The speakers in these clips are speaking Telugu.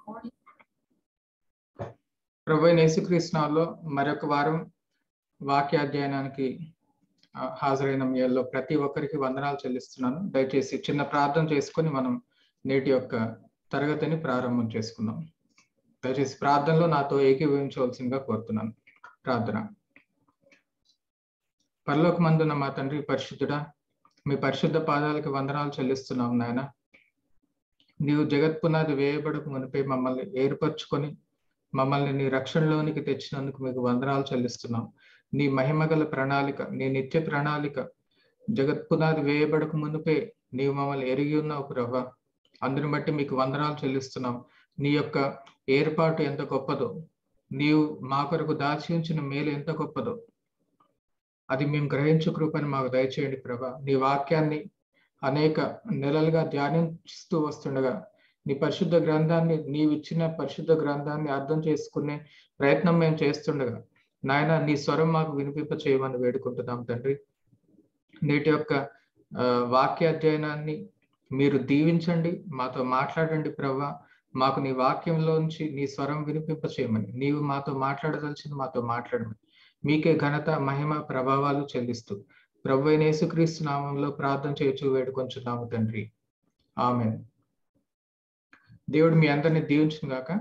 ప్రభు యేసుక్రీస్తునాలో మరొక వారం వాక్యాధ్యయనానికి ఆ, హాజరైన మీ అందరిలో ప్రతి ఒక్కరికి వందనాలు చెల్లిస్తున్నాను దయచేసి చిన్న ప్రార్థన చేసుకొని మనం నేటి యొక్క తరగతిని ప్రారంభం చేసుకుందాం దయచేసి ప్రార్థనలో నాతో ఏకీభవించవలసిందిగా కోరుతున్నాను ప్రార్థన పరలోకమందున్న మా తండ్రి పరిశుద్ధుడా మీ పరిశుద్ధ పాదాలకు వందనాలు చెల్లిస్తున్నాం నాయన నీవు జగత్ పునాది వేయబడకు మునిపై మమ్మల్ని ఏర్పరచుకొని మమ్మల్ని నీ రక్షణలోనికి తెచ్చినందుకు మీకు వందనాలు చెల్లిస్తున్నాం నీ మహిమగల ప్రణాళిక నీ నిత్య ప్రణాళిక జగత్ పునాది వేయబడక మునిపే నీవు మమ్మల్ని ఎరిగి ఉన్నావు ప్రభా అందుని బట్టి మీకు వందనాలు చెల్లిస్తున్నాం నీ యొక్క ఏర్పాటు ఎంత గొప్పదో నీవు మా కొరకు దాచి ఉంచిన మేలు ఎంత గొప్పదో అది మేము గ్రహించు కృపని మాకు దయచేయండి ప్రభా నీ వాక్యాన్ని అనేక నెలలుగా ధ్యానిస్తూ వస్తుండగా నీ పరిశుద్ధ గ్రంథాన్ని నీవు ఇచ్చిన పరిశుద్ధ గ్రంథాన్ని అర్థం చేసుకునే ప్రయత్నం మేము చేస్తుండగా నాయన నీ స్వరం మాకు వినిపింప చేయమని వేడుకుంటున్నాం తండ్రి నేటి యొక్క ఆ, వాక్యాధ్యయనాన్ని మీరు దీవించండి మాతో మాట్లాడండి ప్రభా మాకు నీ వాక్యంలోంచి నీ స్వరం వినిపింప చేయమని నీవు మాతో మాట్లాడదలిచింది మాతో మాట్లాడమని మీకే ఘనత మహిమ ప్రభావాలు చెల్లిస్తూ ప్రభు అయిన యేసుక్రీస్తు నామంలో ప్రార్థన చేయొచ్చు వేడుకొంచున్నాము తండ్రి ఆమె దేవుడు మీ అందరిని దీవించిన గాక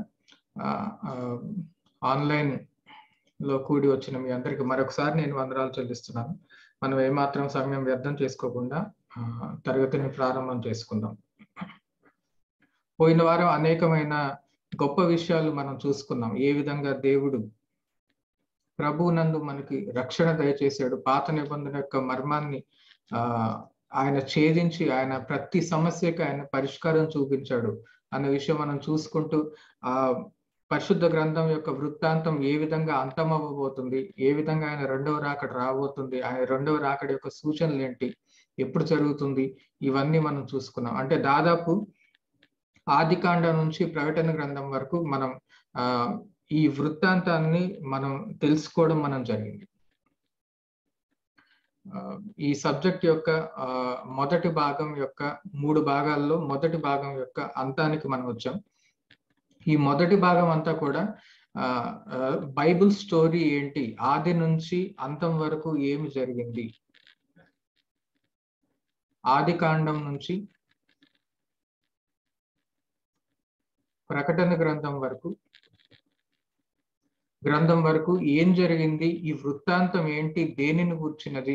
ఆన్లైన్ లో కూడి వచ్చిన మీ అందరికి మరొకసారి నేను వందనాలు చెల్లిస్తున్నాను మనం ఏమాత్రం సమయం వ్యర్థం చేసుకోకుండా ఆ, తరగతిని ప్రారంభం చేసుకుందాం పోయిన వారం అనేకమైన గొప్ప విషయాలు మనం చూసుకున్నాం ఏ విధంగా దేవుడు ప్రభు నందు మనకి రక్షణ దయచేశాడు పాత నిబంధన యొక్క మర్మాన్ని ఆ ఆయన ఛేదించి ఆయన ప్రతి సమస్యకి ఆయన పరిష్కారం చూపించాడు అనే విషయం మనం చూసుకుంటూ ఆ పరిశుద్ధ గ్రంథం యొక్క వృత్తాంతం ఏ విధంగా అంతం అవ్వబోతుంది ఏ విధంగా ఆయన రెండవ రాకడ రాబోతుంది ఆయన రెండవ రాకడ యొక్క సూచనలు ఏంటి ఎప్పుడు జరుగుతుంది ఇవన్నీ మనం చూసుకున్నాం అంటే దాదాపు ఆది కాండం నుంచి ప్రకటన గ్రంథం వరకు మనం ఆ ఈ వృత్తాంతాన్ని మనం తెలుసుకోవడం మనం జరిగింది ఆ, ఈ సబ్జెక్ట్ యొక్క ఆ, మొదటి భాగం యొక్క మూడు భాగాల్లో మొదటి భాగం యొక్క అంతానికి మనం వచ్చాం ఈ మొదటి భాగం అంతా కూడా ఆ, ఆ, బైబిల్ స్టోరీ ఏంటి ఆది నుంచి అంతం వరకు ఏమి జరిగింది ఆది కాండం నుంచి ప్రకటన గ్రంథం వరకు గ్రంథం వరకు ఏం జరిగింది ఈ వృత్తాంతం ఏంటి దేనిని కూర్చున్నది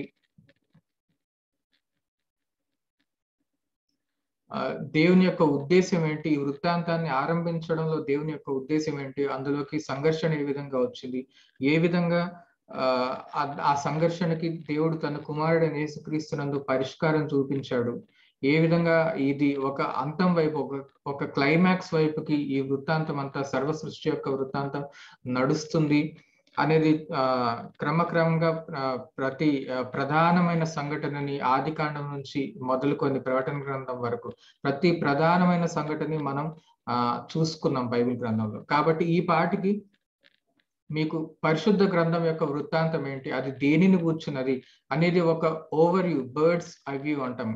ఆ, దేవుని యొక్క ఉద్దేశం ఏంటి ఈ వృత్తాంతాన్ని ఆరంభించడంలో దేవుని యొక్క ఉద్దేశం ఏంటి అందులోకి సంఘర్షణ ఏ విధంగా వచ్చింది ఏ విధంగా ఆ, ఆ- ఆ సంఘర్షణకి దేవుడు తన కుమారుడైన యేసుక్రీస్తునందు పరిష్కారం చూపించాడు ఏ విధంగా ఇది ఒక అంతం వైపు ఒక ఒక క్లైమాక్స్ వైపుకి ఈ వృత్తాంతం అంతా సర్వ సృష్టి యొక్క వృత్తాంతం నడుస్తుంది అనేది ఆ క్రమక్రమంగా ఆ, ప్రతి ఆ, ప్రధానమైన సంఘటనని ఆది కాండం నుంచి మొదలుకొని ప్రకటన గ్రంథం వరకు ప్రతి ప్రధానమైన సంఘటనని మనం ఆ చూసుకున్నాం బైబిల్ గ్రంథంలో కాబట్టి ఈ పాటికి మీకు పరిశుద్ధ గ్రంథం యొక్క వృత్తాంతం ఏంటి అది దేనిని కూర్చున్నది అనేది ఒక over view bird's eye view అంటాం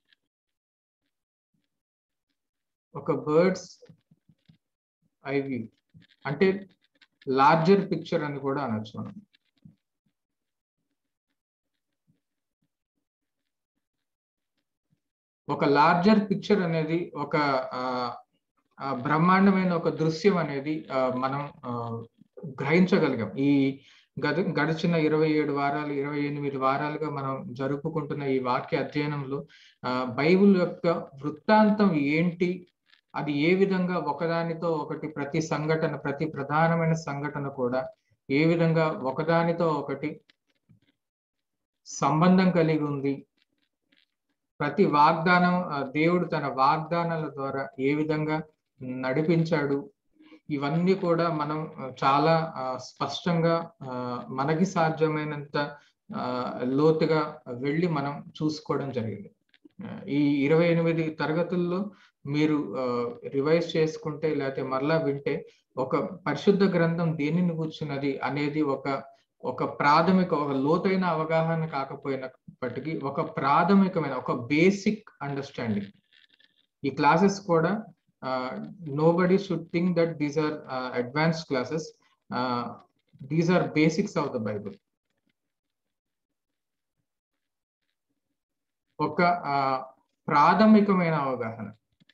ఒక బర్డ్స్ ఐ వ్యూ అంటే లార్జర్ పిక్చర్ అని కూడా అనొచ్చు మనం ఒక లార్జర్ పిక్చర్ అనేది ఒక ఆ, ఆ, బ్రహ్మాండమైన ఒక దృశ్యం అనేది ఆ, మనం ఆ, గ్రహించగలిగాం ఈ గత గడిచిన ఇరవై ఏడు వారాలు ఇరవై ఎనిమిది వారాలుగా మనం జరుపుకుంటున్న ఈ వాక్య అధ్యయనంలో ఆ, బైబిల్ యొక్క వృత్తాంతం ఏంటి అది ఏ విధంగా ఒకదానితో ఒకటి ప్రతి సంఘటన ప్రతి ప్రధానమైన సంఘటన కూడా ఏ విధంగా ఒకదానితో ఒకటి సంబంధం కలిగి ఉంది ప్రతి వాగ్దానం ఆ, దేవుడు తన వాగ్దానాల ద్వారా ఏ విధంగా నడిపించాడు ఇవన్నీ కూడా మనం ఆ, చాలా ఆ, స్పష్టంగా ఆ, మనకి సాధ్యమైనంత ఆ, లోతుగా వెళ్ళి మనం చూసుకోవడం జరిగింది ఆ, ఈ ఇరవై ఎనిమిది తరగతుల్లో మీరు రివైజ్ చేసుకుంటే లేకపోతే మరలా వింటే ఒక పరిశుద్ధ గ్రంథం దేనిని కూర్చున్నది అనేది ఒక ఒక ప్రాథమిక ఒక లోతైన అవగాహన కాకపోయినప్పటికీ ఒక ప్రాథమికమైన ఒక బేసిక్ అండర్స్టాండింగ్ ఈ క్లాసెస్ కూడా nobody should think that these are uh, advanced classes. Uh, these are basics of the Bible. ఒక ప్రాథమికమైన అవగాహన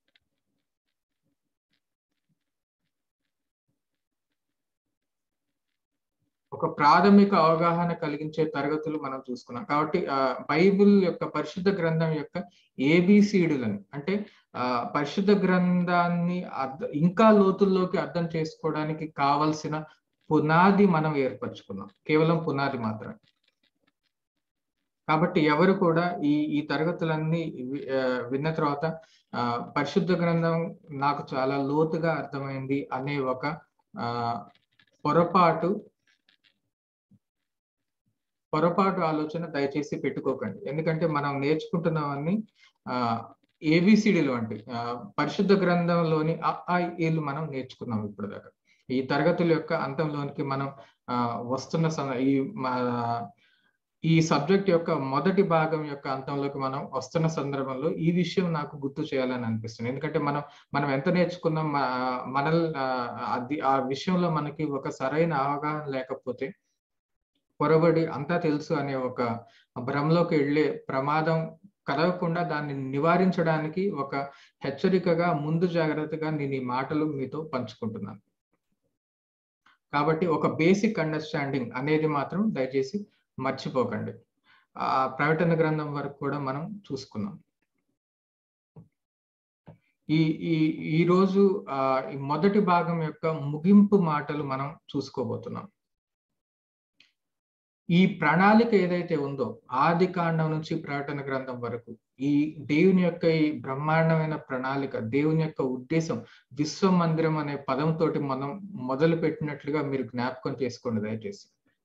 ఒక ప్రాథమిక అవగాహన కలిగించే తరగతులు మనం చూసుకున్నాం కాబట్టి బైబిల్ యొక్క పరిశుద్ధ గ్రంథం యొక్క ఏబిసిడులని అంటే ఆ పరిశుద్ధ గ్రంథాన్ని అర్థ ఇంకా లోతుల్లోకి అర్థం చేసుకోవడానికి కావలసిన పునాది మనం ఏర్పరచుకున్నాం కేవలం పునాది మాత్రమే కాబట్టి ఎవరు కూడా ఈ ఈ తరగతులన్నీ విన్న తర్వాత ఆ పరిశుద్ధ గ్రంథం నాకు చాలా లోతుగా అర్థమైంది అనే ఒక ఆ పొరపాటు పొరపాటు ఆలోచన దయచేసి పెట్టుకోకండి ఎందుకంటే మనం నేర్చుకుంటున్నవన్నీ ఆ ఏబిసిడిలు వంటి పరిశుద్ధ గ్రంథంలోని ఏలు మనం నేర్చుకున్నాం ఇప్పుడు దాకా ఈ తరగతుల యొక్క అంతంలోనికి మనం ఆ వస్తున్న ఈ ఈ సబ్జెక్ట్ యొక్క మొదటి భాగం యొక్క అంతంలోకి మనం వస్తున్న సందర్భంలో ఈ విషయం నాకు గుర్తు చేయాలని అనిపిస్తుంది ఎందుకంటే మనం మనం ఎంత నేర్చుకున్నాం మన అది ఆ విషయంలో మనకి ఒక సరైన అవగాహన లేకపోతే పొరబడి అంతా తెలుసు అనే ఒక భ్రమలోకి వెళ్ళే ప్రమాదం కలగకుండా దాన్ని నివారించడానికి ఒక హెచ్చరికగా ముందు జాగ్రత్తగా నేను ఈ మాటలు మీతో పంచుకుంటున్నాను కాబట్టి ఒక బేసిక్ అండర్స్టాండింగ్ అనేది మాత్రం దయచేసి మర్చిపోకండి ఆ ప్రకటన గ్రంథం వరకు కూడా మనం చూసుకున్నాం ఈ ఈ ఈ రోజు ఆ ఈ మొదటి భాగం యొక్క ముగింపు మాటలు మనం చూసుకోబోతున్నాం ఈ ప్రణాళిక ఏదైతే ఉందో ఆది కాండం నుంచి ప్రకటన గ్రంథం వరకు ఈ దేవుని యొక్క ఈ బ్రహ్మాండమైన ప్రణాళిక దేవుని యొక్క ఉద్దేశం విశ్వ మందిరం అనే పదంతో మనం మొదలు పెట్టినట్లుగా మీరు జ్ఞాపకం చేసుకోండి దయచేసి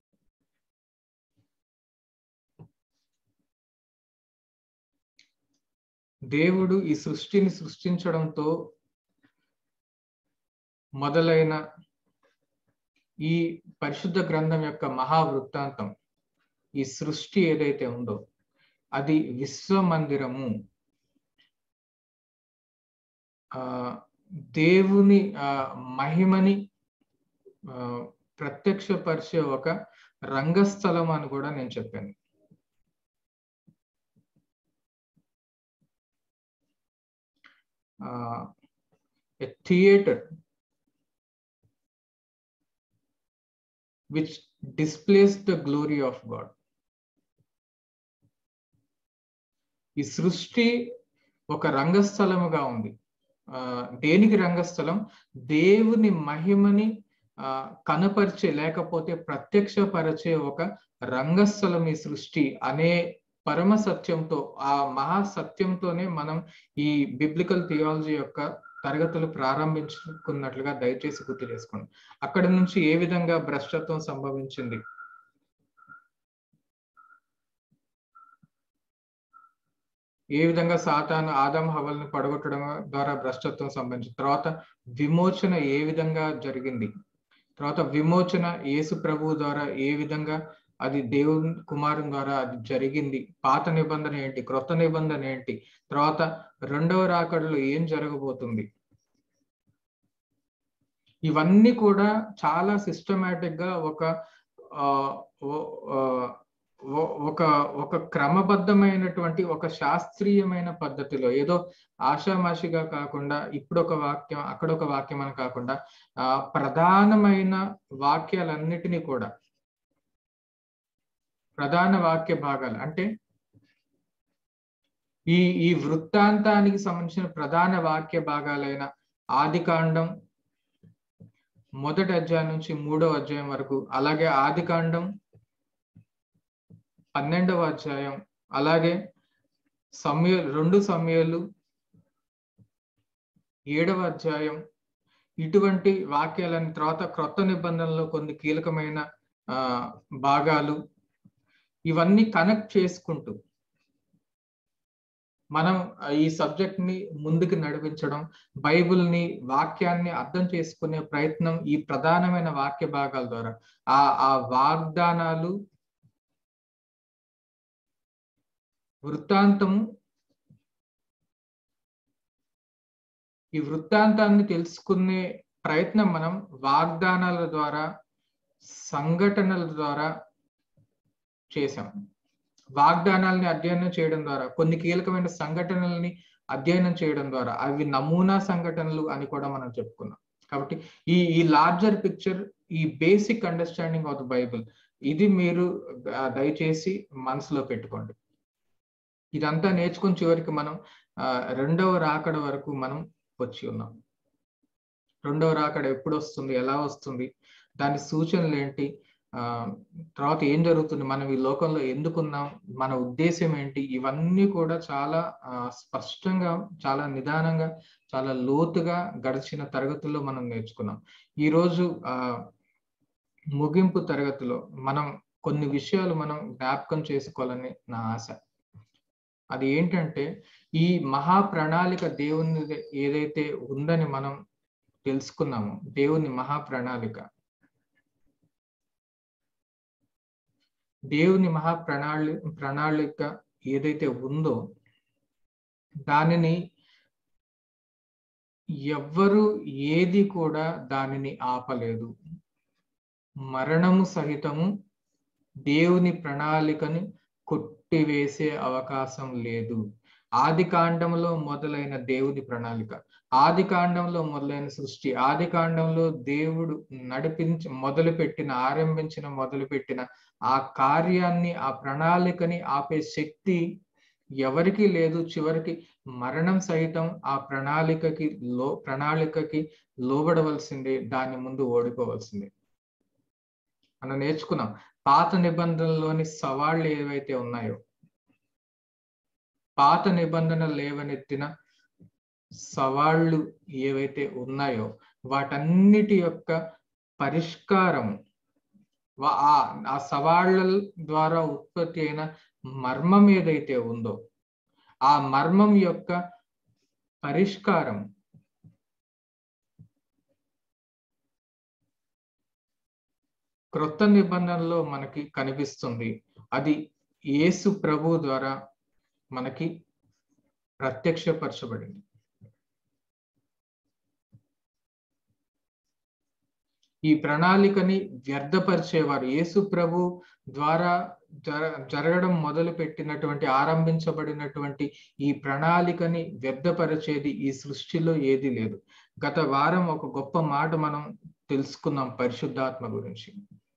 దేవుడు ఈ సృష్టిని సృష్టించడంతో మొదలైన ఈ పరిశుద్ధ గ్రంథం యొక్క మహావృత్తాంతం ఈ సృష్టి ఏదైతే ఉందో అది విశ్వ మందిరము ఆ దేవుని ఆ మహిమని ఆ ప్రత్యక్షపరిచే ఒక రంగస్థలం అని కూడా నేను చెప్పాను a theater which displays the glory of God. ఈ సృష్టి ఒక రంగస్థలముగా ఉంది ఆ దేనికి రంగస్థలం దేవుని మహిమని ఆ కనపరిచే లేకపోతే ప్రత్యక్షపరిచే ఒక రంగస్థలం ఈ సృష్టి అనే పరమ సత్యంతో ఆ మహా సత్యంతోనే మనం ఈ బిబ్లికల్ థియాలజీ యొక్క తరగతులు ప్రారంభించుకున్నట్లుగా దయచేసి గుర్తు చేసుకోండి అక్కడి నుంచి ఏ విధంగా భ్రష్టత్వం సంభవించింది ఏ విధంగా సాతాను ఆదం హవల్ని పడగొట్టడం ద్వారా భ్రష్టత్వం సంబంధించిన తర్వాత విమోచన ఏ విధంగా జరిగింది తర్వాత విమోచన యేసు ప్రభు ద్వారా ఏ విధంగా అది దేవుని కుమారుని ద్వారా అది జరిగింది పాత నిబంధన ఏంటి క్రొత్త నిబంధన ఏంటి తర్వాత రెండవ రాకడలో ఏం జరగబోతుంది ఇవన్నీ కూడా చాలా సిస్టమేటిక్ గా ఒక ఒక ఒక క్రమబద్ధమైనటువంటి ఒక శాస్త్రీయమైన పద్ధతిలో ఏదో ఆషామాషిగా కాకుండా ఇప్పుడు ఒక వాక్యం అక్కడ ఒక వాక్యం అని కాకుండా ఆ ప్రధానమైన వాక్యాలన్నిటినీ కూడా ప్రధాన వాక్య భాగాలు అంటే ఈ ఈ వృత్తాంతానికి సంబంధించిన ప్రధాన వాక్య భాగాలైన ఆది కాండం మొదటి అధ్యాయం నుంచి మూడవ అధ్యాయం వరకు అలాగే ఆది కాండం పన్నెండవ అధ్యాయం అలాగే సమయ రెండు సమయాలు ఏడవ అధ్యాయం ఇటువంటి వాక్యాలని తర్వాత క్రొత్త నిబంధనలో కొన్ని కీలకమైన ఆ భాగాలు ఇవన్నీ కనెక్ట్ చేసుకుంటూ మనం ఈ సబ్జెక్ట్ ని ముందుకు నడిపించడం బైబిల్ ని వాక్యాన్ని అర్థం చేసుకునే ప్రయత్నం ఈ ప్రధానమైన వాక్య భాగాల ద్వారా ఆ ఆ వాగ్దానాలు వృత్తాంతము ఈ వృత్తాంతాన్ని తెలుసుకునే ప్రయత్నం మనం వాగ్దానాల ద్వారా సంఘటనల ద్వారా చేశాం వాగ్దానాలని అధ్యయనం చేయడం ద్వారా కొన్ని కీలకమైన సంఘటనల్ని అధ్యయనం చేయడం ద్వారా అవి నమూనా సంఘటనలు అని కూడా మనం చెప్పుకున్నాం కాబట్టి ఈ ఈ లార్జర్ పిక్చర్ ఈ basic understanding of the Bible ఇది మీరు దయచేసి మనసులో పెట్టుకోండి ఇదంతా నేర్చుకుని చివరికి మనం రెండవ రాకడ వరకు మనం వచ్చి ఉన్నాం రెండవ రాకడ ఎప్పుడు వస్తుంది ఎలా వస్తుంది దాని సూచనలు ఏంటి తర్వాత ఏం జరుగుతుంది మనం ఈ లోకంలో ఎందుకున్నాం మన ఉద్దేశం ఏంటి ఇవన్నీ కూడా చాలా స్పష్టంగా చాలా నిదానంగా చాలా లోతుగా గడిచిన తరగతుల్లో మనం నేర్చుకున్నాం ఈరోజు ఆ ముగింపు తరగతిలో మనం కొన్ని విషయాలు మనం జ్ఞాపకం చేసుకోవాలని నా ఆశ అది ఏంటంటే ఈ మహా ప్రణాళిక దేవుని ఏదైతే ఉందని మనం తెలుసుకున్నామో దేవుని మహా ప్రణాళిక దేవుని మహా ప్రణాళి ప్రణాళిక ఏదైతే ఉందో దానిని ఎవ్వరు ఏది కూడా దానిని ఆపలేదు మరణము సహితము దేవుని ప్రణాళికని కొట్టివేసే అవకాశం లేదు ఆది కాండంలో మొదలైన దేవుని ప్రణాళిక ఆది కాండంలో మొదలైన సృష్టి ఆది కాండంలో దేవుడు నడిపించి మొదలుపెట్టిన ఆరంభించిన మొదలుపెట్టిన ఆ కార్యాన్ని ఆ ప్రణాళికని ఆపే శక్తి ఎవరికి లేదు చివరికి మరణం సహితం ఆ ప్రణాళికకి లో ప్రణాళికకి లోబడవలసిందే దాని ముందు ఓడిపోవలసిందే మనం నేర్చుకున్నాం పాత నిబంధనలోని సవాళ్ళు ఏవైతే ఉన్నాయో పాత నిబంధనలు లేవనెత్తిన సవాళ్ళు ఏవైతే ఉన్నాయో వాటన్నిటి యొక్క పరిష్కారం ఆ సవాళ్ళ ద్వారా ఉత్పత్తి అయిన మర్మం ఏదైతే ఉందో ఆ మర్మం యొక్క పరిష్కారం క్రొత్త నిబంధనలో మనకి కనిపిస్తుంది అది యేసు ప్రభు ద్వారా మనకి ప్రత్యక్షపరచబడింది ఈ ప్రణాళికని వ్యర్థపరిచేవారు యేసు ప్రభు ద్వారా జర జరగడం మొదలు పెట్టినటువంటి ఆరంభించబడినటువంటి ఈ ప్రణాళికని వ్యర్థపరిచేది ఈ సృష్టిలో ఏది లేదు గత వారం ఒక గొప్ప మాట మనం తెలుసుకున్నాం పరిశుద్ధాత్మ గురించి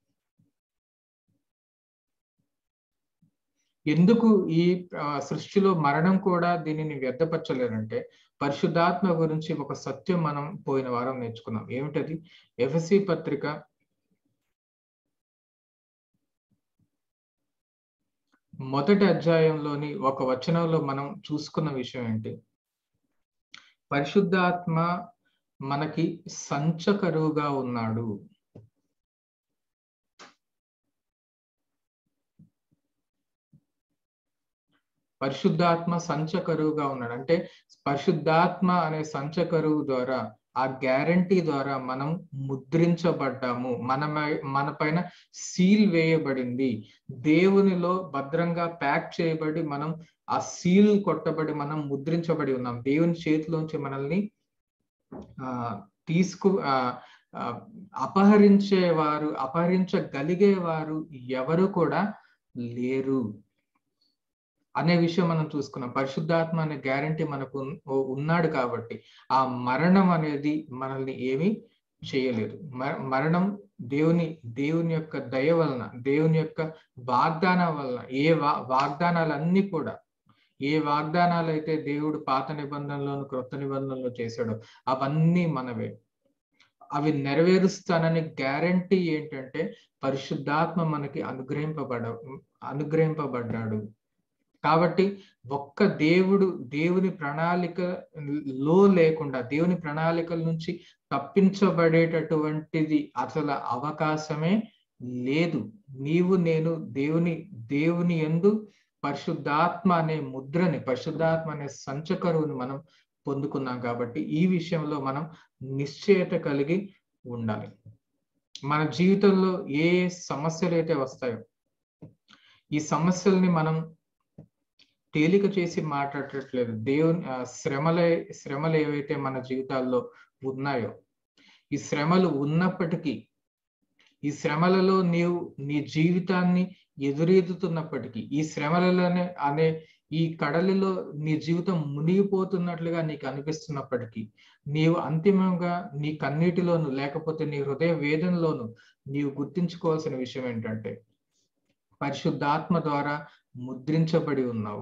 ఎందుకు ఈ సృష్టిలో మరణం కూడా దీనిని వ్యర్థపరచలేరంటే పరిశుద్ధాత్మ గురించి ఒక సత్యం మనం పోయిన వారం నేర్చుకున్నాం ఏమిటది ఎఫ్ఎసి పత్రిక మొదటి అధ్యాయంలోని ఒక వచనంలో మనం చూసుకున్న విషయం ఏంటి పరిశుద్ధాత్మ మనకి సంచకరువుగా ఉన్నాడు పరిశుద్ధాత్మ సంచకరువుగా ఉన్నాడు అంటే పరిశుద్ధాత్మ అనే సంచకరువు ద్వారా ఆ గ్యారంటీ ద్వారా మనం ముద్రించబడ్డాము మన మన పైన సీల్ వేయబడింది దేవునిలో భద్రంగా ప్యాక్ చేయబడి మనం ఆ సీల్ కొట్టబడి మనం ముద్రించబడి ఉన్నాం దేవుని చేతిలోంచి మనల్ని ఆ తీసుకు ఆ అపహరించేవారు అపహరించగలిగేవారు ఎవరు కూడా లేరు అనే విషయం మనం చూసుకున్నాం పరిశుద్ధాత్మ అనే గ్యారంటీ మనకు ఉన్నాడు కాబట్టి ఆ మరణం అనేది మనల్ని ఏమీ చేయలేదు మరణం దేవుని దేవుని యొక్క దయ వలన దేవుని యొక్క వాగ్దానం వలన ఏ వా వాగ్దానాలన్నీ కూడా ఏ వాగ్దానాలు అయితే దేవుడు పాత నిబంధనలోను క్రొత్త నిబంధనలో చేశాడో అవన్నీ మనవే అవి నెరవేరుస్తానని గ్యారంటీ ఏంటంటే పరిశుద్ధాత్మ మనకి అనుగ్రహింపబడ అనుగ్రహింపబడ్డాడు కాబట్టి ఒక్క దేవుడు దేవుని ప్రణాళికలో లేకుండా దేవుని ప్రణాళికల నుంచి తప్పించబడేటటువంటిది అసలు అవకాశమే లేదు నీవు నేను దేవుని దేవుని ఎందు పరిశుద్ధాత్మ అనే ముద్రని పరిశుద్ధాత్మ అనే సంచకరువుని మనం పొందుకున్నాం కాబట్టి ఈ విషయంలో మనం నిశ్చయత కలిగి ఉండాలి మన జీవితంలో ఏ సమస్యలు అయితే వస్తాయో ఈ సమస్యల్ని మనం తేలిక చేసి మాట్లాడట్లేదు దేవుని శ్రమలే శ్రమలు ఏవైతే మన జీవితాల్లో ఉన్నాయో ఈ శ్రమలు ఉన్నప్పటికీ ఈ శ్రమలలో నీవు నీ జీవితాన్ని ఎదురెదుతున్నప్పటికీ ఈ శ్రమలలోనే అనే ఈ కడలిలో నీ జీవితం మునిగిపోతున్నట్లుగా నీకు అనిపిస్తున్నప్పటికీ నీవు అంతిమంగా నీ కన్నీటిలోను లేకపోతే నీ హృదయ వేదనలోను నీవు గుర్తించుకోవాల్సిన విషయం ఏంటంటే పరిశుద్ధాత్మ ద్వారా ముద్రించబడి ఉన్నావు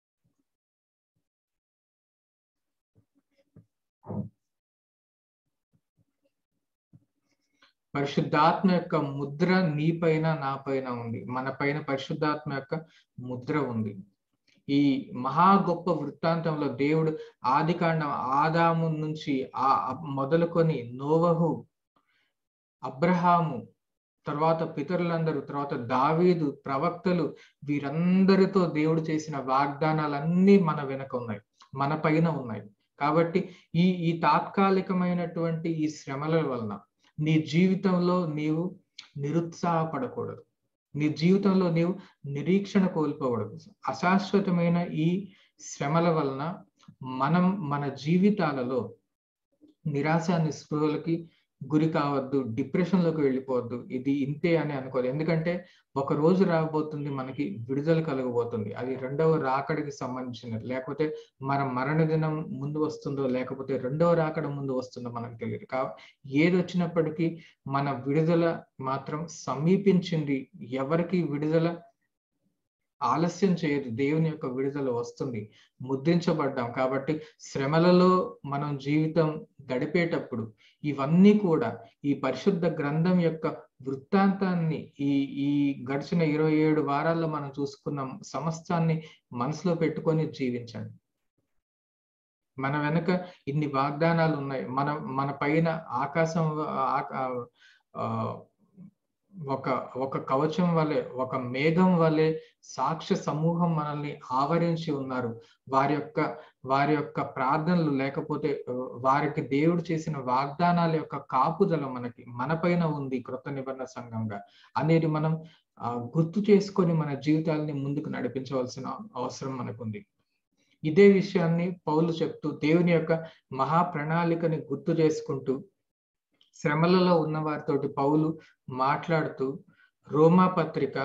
పరిశుద్ధాత్మ యొక్క ముద్ర నీ పైన నా పైన ఉంది మన పైన పరిశుద్ధాత్మ యొక్క ముద్ర ఉంది ఈ మహా గొప్ప వృత్తాంతంలో దేవుడు ఆది కాండం ఆదాము నుంచి ఆ మొదలుకొని నోవహు అబ్రహాము తర్వాత పితరులందరూ తర్వాత దావీదు ప్రవక్తలు వీరందరితో దేవుడు చేసిన వాగ్దానాలన్నీ మన వెనక ఉన్నాయి మన పైన ఉన్నాయి కాబట్టి ఈ ఈ తాత్కాలికమైనటువంటి ఈ శ్రమల వలన నీ జీవితంలో నీవు నిరుత్సాహపడకూడదు నీ జీవితంలో నీవు నిరీక్షణ కోల్పోకూడదు అశాశ్వతమైన ఈ శ్రమల వలన మనం మన జీవితాలలో నిరాశ నిస్పృహలకి గురి కావద్దు డిప్రెషన్ లోకి వెళ్ళిపోవద్దు ఇది ఇంతే అని అనుకోదు ఎందుకంటే ఒక రోజు రాబోతుంది మనకి విడుదల కలగబోతుంది అది రెండవ రాకడికి సంబంధించినది లేకపోతే మన మరణ దినం ముందు వస్తుందో లేకపోతే రెండవ రాకడ ముందు వస్తుందో మనకు తెలియదు కా ఏది వచ్చినప్పటికీ మన విడుదల మాత్రం సమీపించింది ఎవరికి విడుదల ఆలస్యం చేయదు దేవుని యొక్క విడుదల వస్తుంది ముద్రించబడ్డాం కాబట్టి శ్రమలలో మనం జీవితం గడిపేటప్పుడు ఇవన్నీ కూడా ఈ పరిశుద్ధ గ్రంథం యొక్క వృత్తాంతాన్ని ఈ ఈ గడిచిన ఇరవై ఏడు వారాల్లో మనం చూసుకున్న సమస్తాన్ని మనసులో పెట్టుకొని జీవించండి మన వెనుక ఇన్ని వాగ్దానాలు ఉన్నాయి మన మన పైన ఆకాశం ఒక ఒక కవచం వలె ఒక మేఘం వలె సాక్ష్య సమూహం మనల్ని ఆవరించి ఉన్నారు వారి యొక్క వారి యొక్క ప్రార్థనలు లేకపోతే వారికి దేవుడు చేసిన వాగ్దానాల యొక్క కాపుదల మనకి మన పైన ఉంది కృత నిబంధన సంఘంగా అనేది మనం గుర్తు చేసుకొని మన జీవితాలని ముందుకు నడిపించవలసిన అవసరం మనకుంది ఇదే విషయాన్ని పౌలు చెప్తూ దేవుని యొక్క మహా ప్రణాళికని గుర్తు చేసుకుంటూ శ్రమలలో ఉన్న వారితోటి పౌలు మాట్లాడుతూ రోమా పత్రిక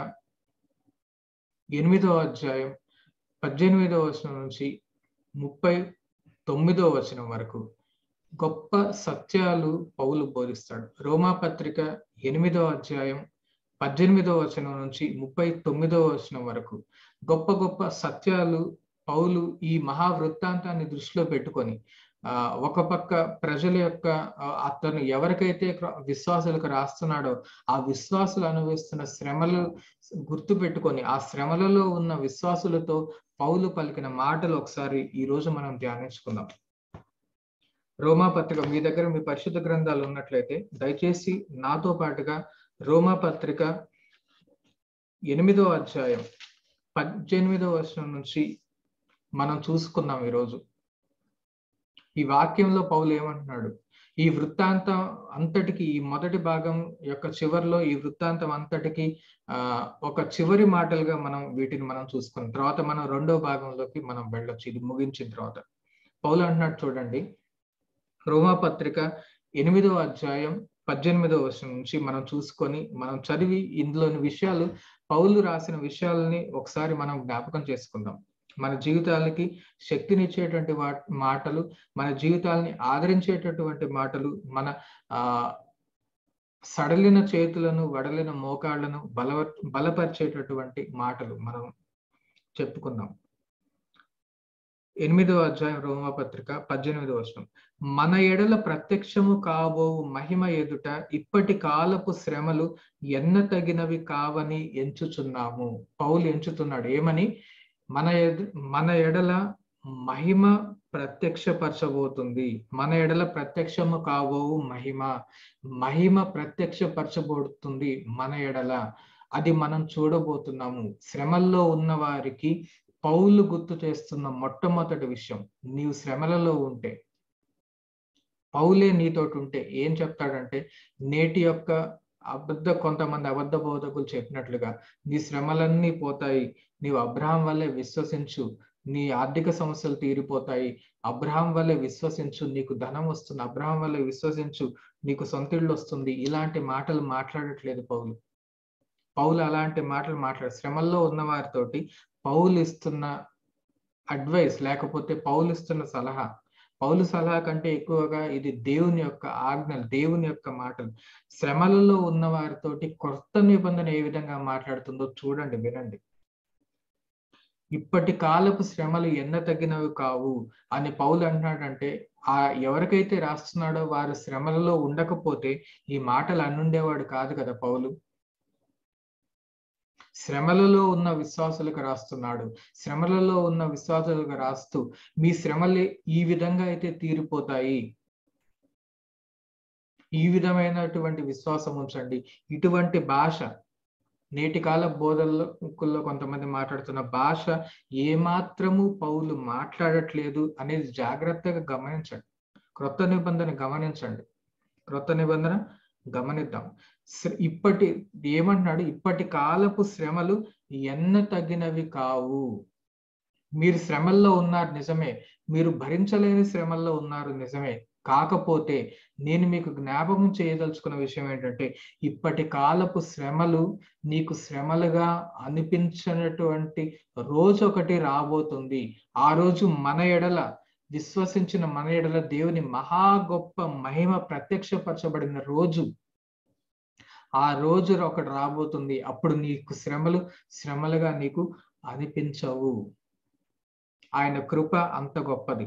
ఎనిమిదవ అధ్యాయం పద్దెనిమిదవ వచనం నుంచి ముప్పై తొమ్మిదవ వచనం వరకు గొప్ప సత్యాలు పౌలు బోధిస్తాడు రోమా పత్రిక ఎనిమిదవ అధ్యాయం పద్దెనిమిదవ వచనం నుంచి ముప్పై తొమ్మిదవ వచనం వరకు గొప్ప గొప్ప సత్యాలు పౌలు ఈ మహా వృత్తాంతాన్ని దృష్టిలో పెట్టుకొని ఆ ఒక పక్క ప్రజల యొక్క అతను ఎవరికైతే విశ్వాసులకు రాస్తున్నాడో ఆ విశ్వాసులు అనుభవిస్తున్న శ్రమలు గుర్తు పెట్టుకొని ఆ శ్రమలలో ఉన్న విశ్వాసులతో పౌలు పలికిన మాటలు ఒకసారి ఈ రోజు మనం ధ్యానించుకుందాం రోమా పత్రిక మీ దగ్గర మీ పరిశుద్ధ గ్రంథాలు ఉన్నట్లయితే దయచేసి నాతో పాటుగా రోమా పత్రిక ఎనిమిదో అధ్యాయం పద్దెనిమిదో వర్షం నుంచి మనం చూసుకుందాం ఈరోజు ఈ వాక్యంలో పౌలు ఏమంటున్నాడు ఈ వృత్తాంతం అంతటికి ఈ మొదటి భాగం యొక్క చివరిలో ఈ వృత్తాంతం అంతటికి ఆ ఒక చివరి మాటలుగా మనం వీటిని మనం చూసుకున్న తర్వాత మనం రెండో భాగంలోకి మనం వెళ్ళొచ్చు ఇది ముగించిన తర్వాత పౌలు అంటున్నాడు చూడండి రోమా పత్రిక ఎనిమిదో అధ్యాయం పద్దెనిమిదో వర్షం నుంచి మనం చూసుకొని మనం చదివి ఇందులోని విషయాలు పౌలు రాసిన విషయాలని ఒకసారి మనం జ్ఞాపకం చేసుకుందాం మన జీవితాలకి శక్తినిచ్చేటువంటి మాటలు మన జీవితాలని ఆదరించేటటువంటి మాటలు మన ఆ సడలిన చేతులను వడలిన మోకాళ్లను బల బలపరిచేటటువంటి మాటలు మనం చెప్పుకుందాం ఎనిమిదవ అధ్యాయం రోమపత్రిక పద్దెనిమిదవ వర్షం మన ఎడల ప్రత్యక్షము కాబోవు మహిమ ఎదుట ఇప్పటి కాలపు శ్రమలు ఎన్న తగినవి కావని ఎంచుచున్నాము పౌలు ఎంచుతున్నాడు ఏమని మన ఎదు మన ఎడల మహిమ ప్రత్యక్షపరచబోతుంది మన ఎడల ప్రత్యక్షము కాబోవు మహిమ మహిమ ప్రత్యక్షపరచబోతుంది మన ఎడల అది మనం చూడబోతున్నాము శ్రమల్లో ఉన్న వారికి పౌలు గుర్తు చేస్తున్న మొట్టమొదటి విషయం నీవు శ్రమలలో ఉంటే పౌలే నీతోటి ఉంటే ఏం చెప్తాడంటే నేటి యొక్క అబద్ధ కొంతమంది అబద్ధ బోధకులు చెప్పినట్లుగా నీ శ్రమలన్నీ పోతాయి నీవు అబ్రహాం వల్లే విశ్వసించు నీ ఆర్థిక సమస్యలు తీరిపోతాయి అబ్రహాం వల్లే విశ్వసించు నీకు ధనం వస్తుంది అబ్రహాం వల్లే విశ్వసించు నీకు సొంత ఇల్లు వస్తుంది ఇలాంటి మాటలు మాట్లాడట్లేదు పౌలు పౌలు అలాంటి మాటలు మాట్లాడు శ్రమల్లో ఉన్న వారితోటి పౌలు ఇస్తున్న అడ్వైస్ లేకపోతే పౌలు ఇస్తున్న సలహా పౌలు సలహా కంటే ఎక్కువగా ఇది దేవుని యొక్క ఆజ్ఞలు దేవుని యొక్క మాటలు శ్రమలలో ఉన్న వారితోటి కొత్త నిబంధన ఏ విధంగా మాట్లాడుతుందో చూడండి వినండి ఇప్పటి కాలపు శ్రమలు ఎన్న తగినవి కావు అని పౌలు అంటున్నాడంటే ఆ ఎవరికైతే రాస్తున్నాడో వారు శ్రమలలో ఉండకపోతే ఈ మాటలు అనుండేవాడు కాదు కదా పౌలు శ్రమలలో ఉన్న విశ్వాసులకు రాస్తున్నాడు శ్రమలలో ఉన్న విశ్వాసులకు రాస్తూ మీ శ్రమలు ఈ విధంగా అయితే తీరిపోతాయి ఈ విధమైనటువంటి విశ్వాసం ఉంచండి ఇటువంటి భాష నేటి కాల బోధల్లో కొంతమంది మాట్లాడుతున్న భాష ఏమాత్రము పౌలు మాట్లాడట్లేదు అనేది జాగ్రత్తగా గమనించండి క్రొత్త నిబంధన గమనించండి క్రొత్త నిబంధన గమనిద్దాం ఇప్పటి ఏమంటున్నాడు ఇప్పటి కాలపు శ్రమలు ఎన్న తగినవి కావు మీరు శ్రమల్లో ఉన్నారు నిజమే మీరు భరించలేని శ్రమల్లో ఉన్నారు నిజమే కాకపోతే నేను మీకు జ్ఞాపకం చేయదలుచుకున్న విషయం ఏంటంటే ఇప్పటి కాలపు శ్రమలు నీకు శ్రమలుగా అనిపించినటువంటి రోజు ఒకటి రాబోతుంది ఆ రోజు మన ఎడల విశ్వసించిన మన ఎడల దేవుని మహా గొప్ప మహిమ ప్రత్యక్షపరచబడిన రోజు ఆ రోజు ఒకటి రాబోతుంది అప్పుడు నీకు శ్రమలు శ్రమలుగా నీకు అనిపించవు ఆయన కృప అంత గొప్పది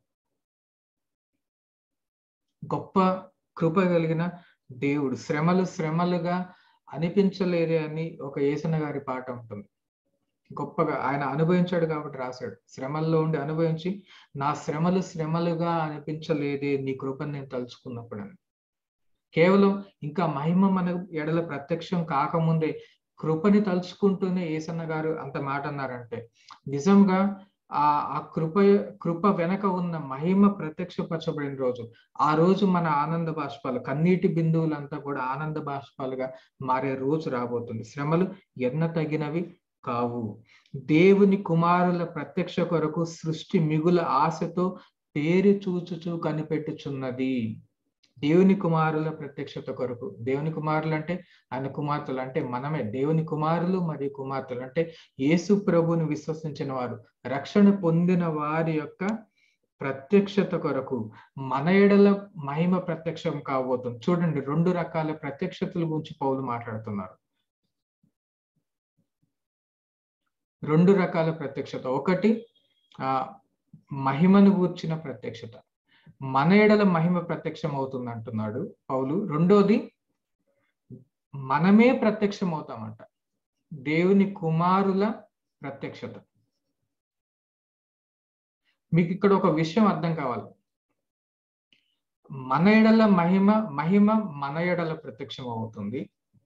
గొప్ప కృప కలిగిన దేవుడు శ్రమలు శ్రమలుగా అనిపించలేదు అని ఒక ఏసన గారి పాట ఉంటుంది గొప్పగా ఆయన అనుభవించాడు కాబట్టి రాశాడు శ్రమల్లో ఉండి అనుభవించి నా శ్రమలు శ్రమలుగా అనిపించలేదే నీ కృపను నేను తలుచుకున్నప్పుడు అని కేవలం ఇంకా మహిమ మన ఎడల ప్రత్యక్షం కాకముందే కృపని తలుచుకుంటూనే ఏసన్న గారు అంత మాట అన్నారంటే నిజంగా ఆ ఆ కృప కృప వెనక ఉన్న మహిమ ప్రత్యక్షపరచబడిన రోజు ఆ రోజు మన ఆనంద బాష్పాలు కన్నీటి బిందువులంతా కూడా ఆనంద బాష్పాలుగా మారే రోజు రాబోతుంది శ్రమలు ఎన్న తగినవి కావు దేవుని కుమారుల ప్రత్యక్ష కొరకు సృష్టి మిగుల ఆశతో తేరి చూచుచూ కనిపెట్టుచున్నది దేవుని కుమారుల ప్రత్యక్షత కొరకు దేవుని కుమారులు అంటే ఆయన కుమార్తెలు అంటే మనమే దేవుని కుమారులు మరియు కుమార్తెలు అంటే యేసు ప్రభుని విశ్వసించిన వారు రక్షణ పొందిన వారి యొక్క ప్రత్యక్షత కొరకు మన ఎడల మహిమ ప్రత్యక్షం కాబోతుంది చూడండి రెండు రకాల ప్రత్యక్షతల గురించి పౌలు మాట్లాడుతున్నారు రెండు రకాల ప్రత్యక్షత ఒకటి ఆ మహిమను గూర్చిన ప్రత్యక్షత మన ఎడల మహిమ ప్రత్యక్షం అవుతుంది అంటున్నాడు పౌలు రెండోది మనమే ప్రత్యక్షం అవుతామంట దేవుని కుమారుల ప్రత్యక్షత మీకు ఇక్కడ ఒక విషయం అర్థం కావాలి మన ఎడల మహిమ మహిమ మన ఎడల ప్రత్యక్షం అవుతుంది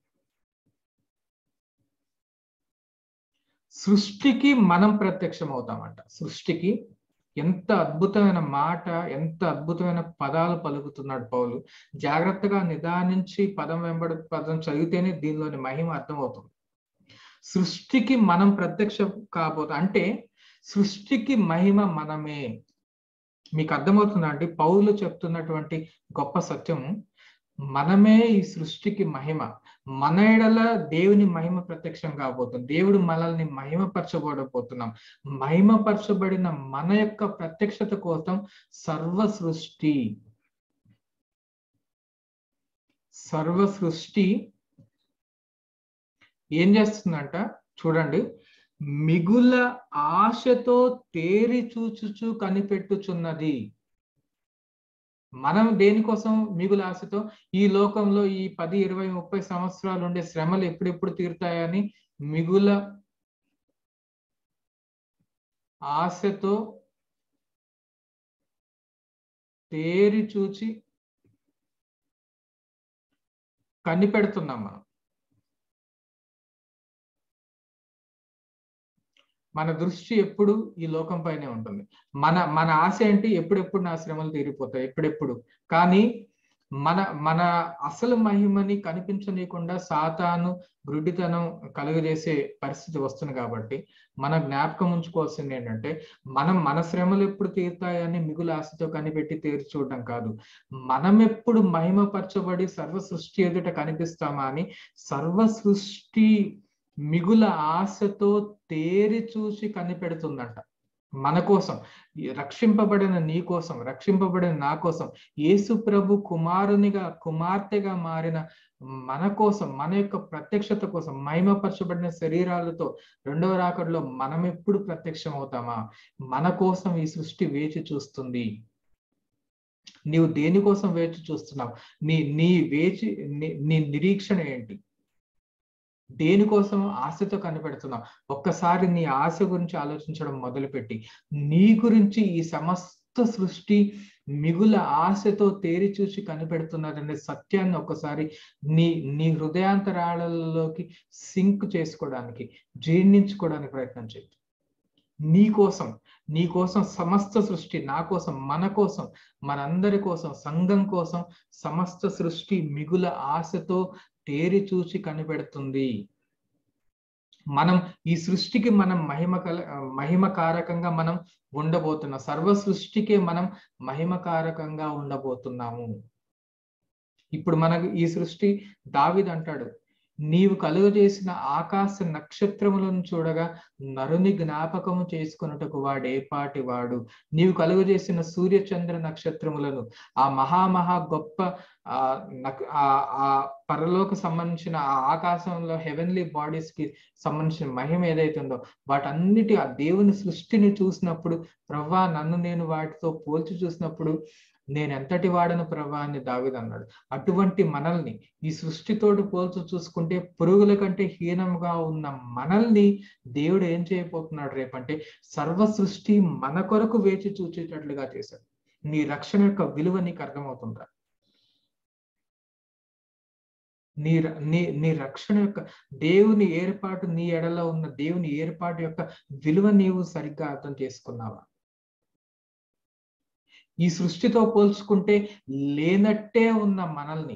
సృష్టికి మనం ప్రత్యక్షం అవుతామంట సృష్టికి ఎంత అద్భుతమైన మాట ఎంత అద్భుతమైన పదాలు పలుకుతున్నాడు పౌలు జాగ్రత్తగా నిదానించి పదం వెంబడి పదం చదివితేనే దీనిలోని మహిమ అర్థమవుతుంది సృష్టికి మనం ప్రత్యక్షం కాబోతా అంటే సృష్టికి మహిమ మనమే మీకు అర్థమవుతుందా అండి పౌలు చెప్తున్నటువంటి గొప్ప సత్యం మనమే ఈ సృష్టికి మహిమ మన ఎడల దేవుని మహిమ ప్రత్యక్షం కాబోతుంది దేవుడు మనల్ని మహిమపరచబడబోతున్నాం మహిమపరచబడిన మన యొక్క ప్రత్యక్షత కోసం సర్వ సృష్టి సర్వ సృష్టి ఏం చేస్తుందంట చూడండి మిగుల ఆశతో తేరి చూచుచు కనిపెట్టుచున్నది మనం దేనికోసం మిగుల ఆశతో ఈ లోకంలో ఈ పది ఇరవై ముప్పై సంవత్సరాలు ఉండే శ్రమలు ఎప్పుడెప్పుడు తీరుతాయని మిగుల ఆశతో తేరి చూచి కనిపెడుతున్నాం మనం మన దృష్టి ఎప్పుడు ఈ లోకం పైనే ఉంటుంది మన మన ఆశ ఏంటి ఎప్పుడెప్పుడు నా శ్రమలు తీరిపోతాయి ఎప్పుడెప్పుడు కానీ మన మన అసలు మహిమని కనిపించనీయకుండా సాతాను గుడ్డితనం కలుగజేసే పరిస్థితి వస్తుంది కాబట్టి మన జ్ఞాపకం ఉంచుకోవాల్సింది ఏంటంటే మనం మన శ్రమలు ఎప్పుడు తీరుతాయని మిగులు ఆశతో కనిపెట్టి తీర్చి చూడడం కాదు మనం ఎప్పుడు మహిమపరచబడి సర్వ సృష్టి ఎదుట కనిపిస్తామా అని సర్వ సృష్టి మిగుల ఆశతో తేరి చూసి కనిపెడుతుందంట మన కోసం రక్షింపబడిన నీ కోసం రక్షింపబడిన నా కోసం యేసు ప్రభు కుమారునిగా కుమార్తెగా మారిన మన కోసం మన యొక్క ప్రత్యక్షత కోసం మహిమపరచబడిన శరీరాలతో రెండవ రాకడలో మనం ఎప్పుడు ప్రత్యక్షం అవుతామా మన కోసం ఈ సృష్టి వేచి చూస్తుంది నీవు దేనికోసం వేచి చూస్తున్నావు నీ నీ వేచి నీ నిరీక్షణ ఏంటి దేనికోసం ఆశతో కనిపెడుతున్నావు ఒక్కసారి నీ ఆశ గురించి ఆలోచించడం మొదలుపెట్టి నీ గురించి ఈ సమస్త సృష్టి మిగుల ఆశతో తేరి చూసి కనిపెడుతున్నారనే సత్యాన్ని ఒకసారి నీ నీ హృదయాంతరాళలోకి సింక్ చేసుకోవడానికి జీర్ణించుకోవడానికి ప్రయత్నం చేయి నీ కోసం నీ కోసం సమస్త సృష్టి నా కోసం మన కోసం మనందరి కోసం సంఘం కోసం సమస్త సృష్టి మిగుల ఆశతో తేరి చూసి కనిపెడుతుంది మనం ఈ సృష్టికి మనం మహిమ కల మహిమకారకంగా మనం ఉండబోతున్నాం సర్వ సృష్టికే మనం మహిమకారకంగా ఉండబోతున్నాము ఇప్పుడు మనకు ఈ సృష్టి దావిద్ అంటాడు నీవు కలుగజేసిన ఆకాశ నక్షత్రములను చూడగా నరుని జ్ఞాపకము చేసుకున్నటకు వాడు ఏపాటి వాడు నీవు కలుగజేసిన సూర్య చంద్ర నక్షత్రములను ఆ మహామహా గొప్ప ఆ ఆ పరలోకి సంబంధించిన ఆ ఆకాశంలో హెవెన్లీ బాడీస్ కి సంబంధించిన మహిమ ఏదైతే ఉందో వాటన్నిటి ఆ దేవుని సృష్టిని చూసినప్పుడు ప్రవ్వా నన్ను నేను వాటితో పోల్చి చూసినప్పుడు నేను ఎంతటి వాడను ప్రభా అని దావిది అన్నాడు అటువంటి మనల్ని ఈ సృష్టితోటి పోల్చి చూసుకుంటే పురుగుల కంటే హీనంగా ఉన్న మనల్ని దేవుడు ఏం చేయబోతున్నాడు రేపంటే సర్వ సృష్టి మన కొరకు వేచి చూచేటట్లుగా చేశాడు నీ రక్షణ యొక్క విలువ నీకు అర్థమవుతుందా నీ నీ నీ రక్షణ యొక్క దేవుని ఏర్పాటు నీ ఎడలో ఉన్న దేవుని ఏర్పాటు యొక్క విలువ నీవు సరిగ్గా అర్థం చేసుకున్నావా ఈ సృష్టితో పోల్చుకుంటే లేనట్టే ఉన్న మనల్ని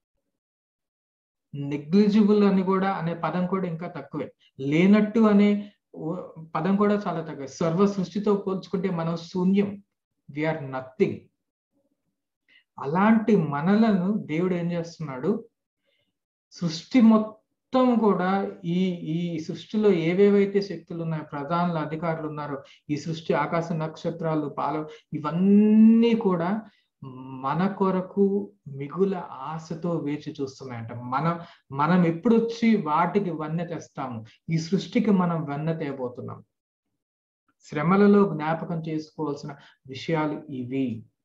నెగ్లిజిబుల్ అని కూడా అనే పదం కూడా ఇంకా తక్కువే లేనట్టు అనే పదం కూడా చాలా తక్కువ సర్వ సృష్టితో పోల్చుకుంటే మనం శూన్యం ఆర్ నథింగ్ అలాంటి మనలను దేవుడు ఏం చేస్తున్నాడు సృష్టి మొత్తం కూడా ఈ ఈ సృష్టిలో ఏవేవైతే శక్తులు ఉన్నాయో ప్రధానులు అధికారులు ఉన్నారో ఈ సృష్టి ఆకాశ నక్షత్రాలు పాల ఇవన్నీ కూడా మన కొరకు మిగుల ఆశతో వేచి చూస్తున్నాయంట మనం మనం ఎప్పుడు వచ్చి వాటికి వన్నె తెస్తాము ఈ సృష్టికి మనం వన్నె తేబోతున్నాం శ్రమలలో జ్ఞాపకం చేసుకోవాల్సిన విషయాలు ఇవి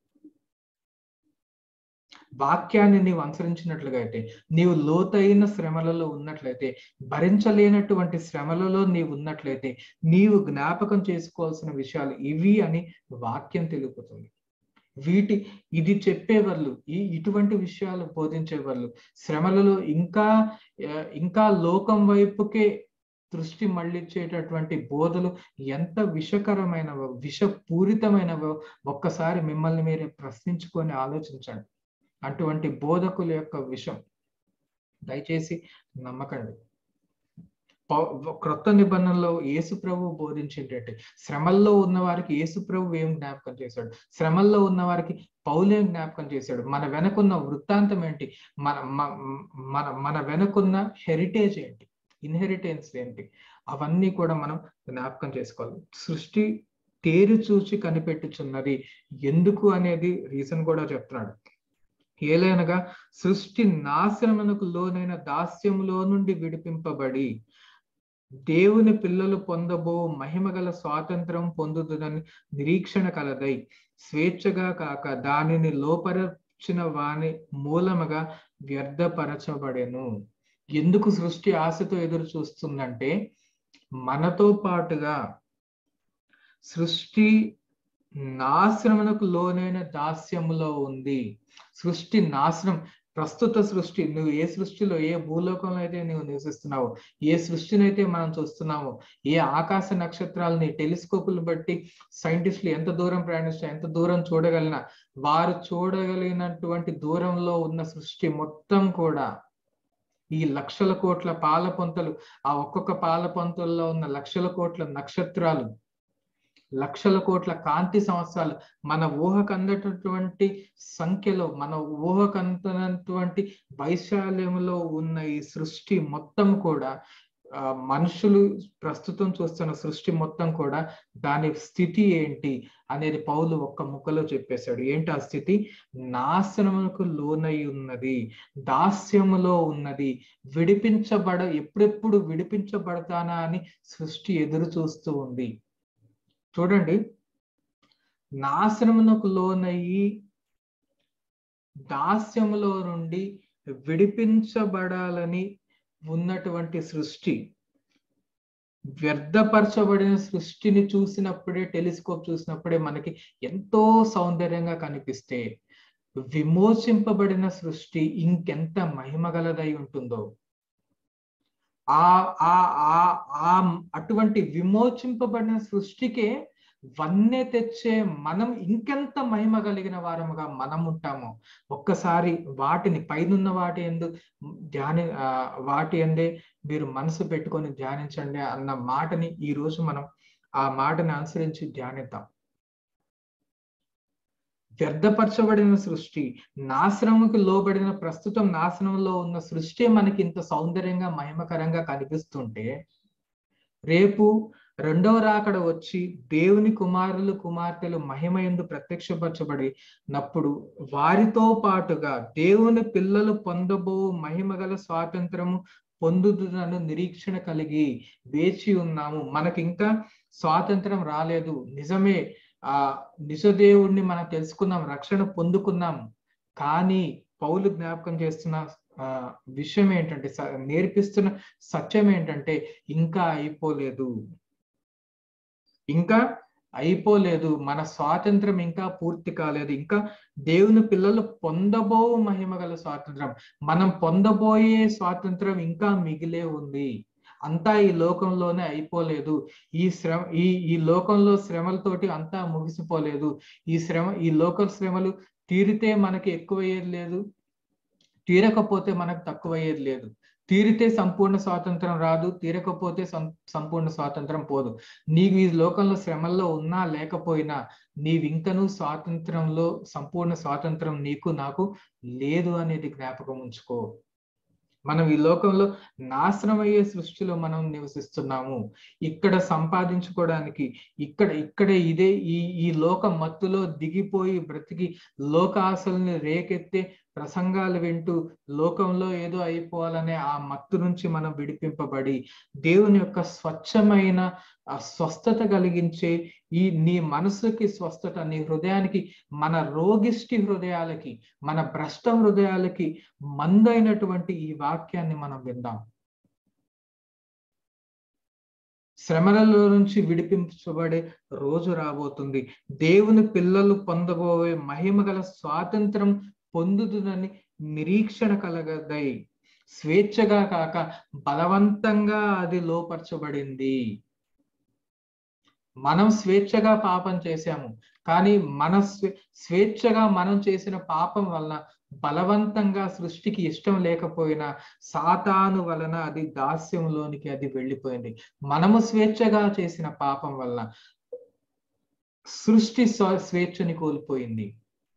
వాక్యాన్ని నీవు అనుసరించినట్లుగా అయితే నీవు లోతైన శ్రమలలో ఉన్నట్లయితే భరించలేనటువంటి శ్రమలలో నీవు ఉన్నట్లయితే నీవు జ్ఞాపకం చేసుకోవాల్సిన విషయాలు ఇవి అని వాక్యం తెలుపుతుంది వీటి ఇది చెప్పేవాళ్ళు ఈ ఇటువంటి విషయాలు బోధించే వాళ్ళు శ్రమలలో ఇంకా ఇంకా లోకం వైపుకే దృష్టి మళ్ళించేటటువంటి బోధలు ఎంత విషకరమైనవో విషపూరితమైనవో ఒక్కసారి మిమ్మల్ని మీరే ప్రశ్నించుకొని ఆలోచించండి అటువంటి బోధకుల యొక్క విషం దయచేసి నమ్మకండి క్రొత్త నిబంధనలో యేసు ప్రభు బోధించేటట్టు శ్రమల్లో ఉన్న వారికి యేసు ప్రభు ఏం జ్ఞాపకం చేశాడు శ్రమల్లో ఉన్న వారికి పౌలేం జ్ఞాపకం చేశాడు మన వెనకున్న వృత్తాంతం ఏంటి మన మన మన వెనకున్న హెరిటేజ్ ఏంటి ఇన్హెరిటెన్స్ ఏంటి అవన్నీ కూడా మనం జ్ఞాపకం చేసుకోవాలి సృష్టి తేరు చూచి కనిపెట్టుచున్నది ఎందుకు అనేది రీజన్ కూడా చెప్తున్నాడు ఏలైనగా సృష్టి నాశనమునకు లోనైన దాస్యములో నుండి విడిపింపబడి దేవుని పిల్లలు పొందబో మహిమగల స్వాతంత్రం పొందుతుందని నిరీక్షణ కలదై స్వేచ్ఛగా కాక దానిని లోపరచిన వాని మూలముగా వ్యర్థపరచబడెను ఎందుకు సృష్టి ఆశతో ఎదురు చూస్తుందంటే మనతో పాటుగా సృష్టి నాశనమునకు లోనైన దాస్యములో ఉంది సృష్టి నాశనం ప్రస్తుత సృష్టి నువ్వు ఏ సృష్టిలో ఏ భూలోకంలో అయితే నువ్వు నివసిస్తున్నావో ఏ సృష్టిని అయితే మనం చూస్తున్నామో ఏ ఆకాశ నక్షత్రాలని టెలిస్కోపులు బట్టి సైంటిస్టులు ఎంత దూరం ప్రయాణిస్తా ఎంత దూరం చూడగలిగిన వారు చూడగలిగినటువంటి దూరంలో ఉన్న సృష్టి మొత్తం కూడా ఈ లక్షల కోట్ల పాల పొంతలు ఆ ఒక్కొక్క పాల పొంతల్లో ఉన్న లక్షల కోట్ల నక్షత్రాలు లక్షల కోట్ల కాంతి సంవత్సరాలు మన ఊహకందటువంటి సంఖ్యలో మన ఊహకందనటువంటి వైశాల్యంలో ఉన్న ఈ సృష్టి మొత్తం కూడా ఆ, మనుషులు ప్రస్తుతం చూస్తున్న సృష్టి మొత్తం కూడా దాని స్థితి ఏంటి అనేది పౌలు ఒక్క ముక్కలో చెప్పేశాడు ఏంటి ఆ స్థితి నాశనములకు లోనై ఉన్నది దాస్యములో ఉన్నది విడిపించబడ ఎప్పుడెప్పుడు విడిపించబడతానా అని సృష్టి ఎదురు చూస్తూ ఉంది చూడండి నాశనమునకు లోనయ్యి దాస్యములో నుండి విడిపించబడాలని ఉన్నటువంటి సృష్టి వ్యర్థపరచబడిన సృష్టిని చూసినప్పుడే టెలిస్కోప్ చూసినప్పుడే మనకి ఎంతో సౌందర్యంగా కనిపిస్తే విమోచింపబడిన సృష్టి ఇంకెంత మహిమగలదై ఉంటుందో ఆ ఆ ఆ ఆ అటువంటి విమోచింపబడిన సృష్టికే వన్నె తెచ్చే మనం ఇంకెంత మహిమ కలిగిన వారముగా మనం ఉంటాము ఒక్కసారి వాటిని పైనున్న వాటి ఎందు ధ్యాని ఆ, వాటి ఎందే మీరు మనసు పెట్టుకొని ధ్యానించండి అన్న మాటని ఈ రోజు మనం ఆ మాటని అనుసరించి ధ్యానిద్దాం వ్యర్థపరచబడిన సృష్టి నాశనముకు లోబడిన ప్రస్తుతం నాశనంలో ఉన్న సృష్టి మనకి ఇంత సౌందర్యంగా మహిమకరంగా కనిపిస్తుంటే రేపు రెండవ రాకడ వచ్చి దేవుని కుమారులు కుమార్తెలు మహిమ ఎందు ప్రత్యక్షపరచబడినప్పుడు వారితో పాటుగా దేవుని పిల్లలు పొందబో మహిమ గల స్వాతంత్రము పొందుతున్న నిరీక్షణ కలిగి వేచి ఉన్నాము మనకి ఇంకా స్వాతంత్రం రాలేదు నిజమే ఆ నిజదేవుణ్ణి మనం తెలుసుకున్నాం రక్షణ పొందుకున్నాం కానీ పౌలు జ్ఞాపకం చేస్తున్న ఆ విషయం ఏంటంటే స- నేర్పిస్తున్న సత్యం ఏంటంటే ఇంకా అయిపోలేదు ఇంకా అయిపోలేదు మన స్వాతంత్రం ఇంకా పూర్తి కాలేదు ఇంకా దేవుని పిల్లలు పొందబో మహిమ గల స్వాతంత్రం మనం పొందబోయే స్వాతంత్రం ఇంకా మిగిలే ఉంది అంతా ఈ లోకంలోనే అయిపోలేదు ఈ శ్రమ ఈ ఈ లోకంలో శ్రమలతోటి అంతా ముగిసిపోలేదు ఈ శ్రమ ఈ లోక శ్రమలు తీరితే మనకి ఎక్కువయ్యేది లేదు తీరకపోతే మనకు తక్కువయ్యేది లేదు తీరితే సంపూర్ణ స్వాతంత్రం రాదు తీరకపోతే సం- సంపూర్ణ స్వాతంత్రం పోదు నీవు ఈ లోకంలో శ్రమల్లో ఉన్నా లేకపోయినా నీవింకనూ స్వాతంత్రంలో సంపూర్ణ స్వాతంత్రం నీకు నాకు లేదు అనేది జ్ఞాపకం ఉంచుకో మనం ఈ లోకంలో నాశనమయ్యే సృష్టిలో మనం నివసిస్తున్నాము ఇక్కడ సంపాదించుకోవడానికి ఇక్కడ ఇక్కడ ఇదే ఈ ఈ లోక మత్తులో దిగిపోయి బ్రతికి లోక ఆశల్ని రేకెత్తే ప్రసంగాలు వింటూ లోకంలో ఏదో అయిపోవాలనే ఆ మత్తు నుంచి మనం విడిపింపబడి దేవుని యొక్క స్వచ్ఛమైన ఆ స్వస్థత కలిగించే ఈ నీ మనసుకి స్వస్థత నీ హృదయానికి మన రోగిష్టి హృదయాలకి మన భ్రష్ట హృదయాలకి మందైనటువంటి ఈ వాక్యాన్ని మనం విందాం శ్రమలలో నుంచి విడిపించబడే రోజు రాబోతుంది దేవుని పిల్లలు పొందబోయే మహిమ గల స్వాతంత్రం పొందుతుందని నిరీక్షణ కలగదై స్వేచ్ఛగా కాక బలవంతంగా అది లోపరచబడింది మనం స్వేచ్ఛగా పాపం చేశాము కానీ మన స్వే- స్వేచ్ఛగా మనం చేసిన పాపం వలన బలవంతంగా సృష్టికి ఇష్టం లేకపోయినా సాతాను వలన అది దాస్యంలోనికి అది వెళ్ళిపోయింది మనము స్వేచ్ఛగా చేసిన పాపం వలన సృష్టి స్వ- స్వేచ్ఛని కోల్పోయింది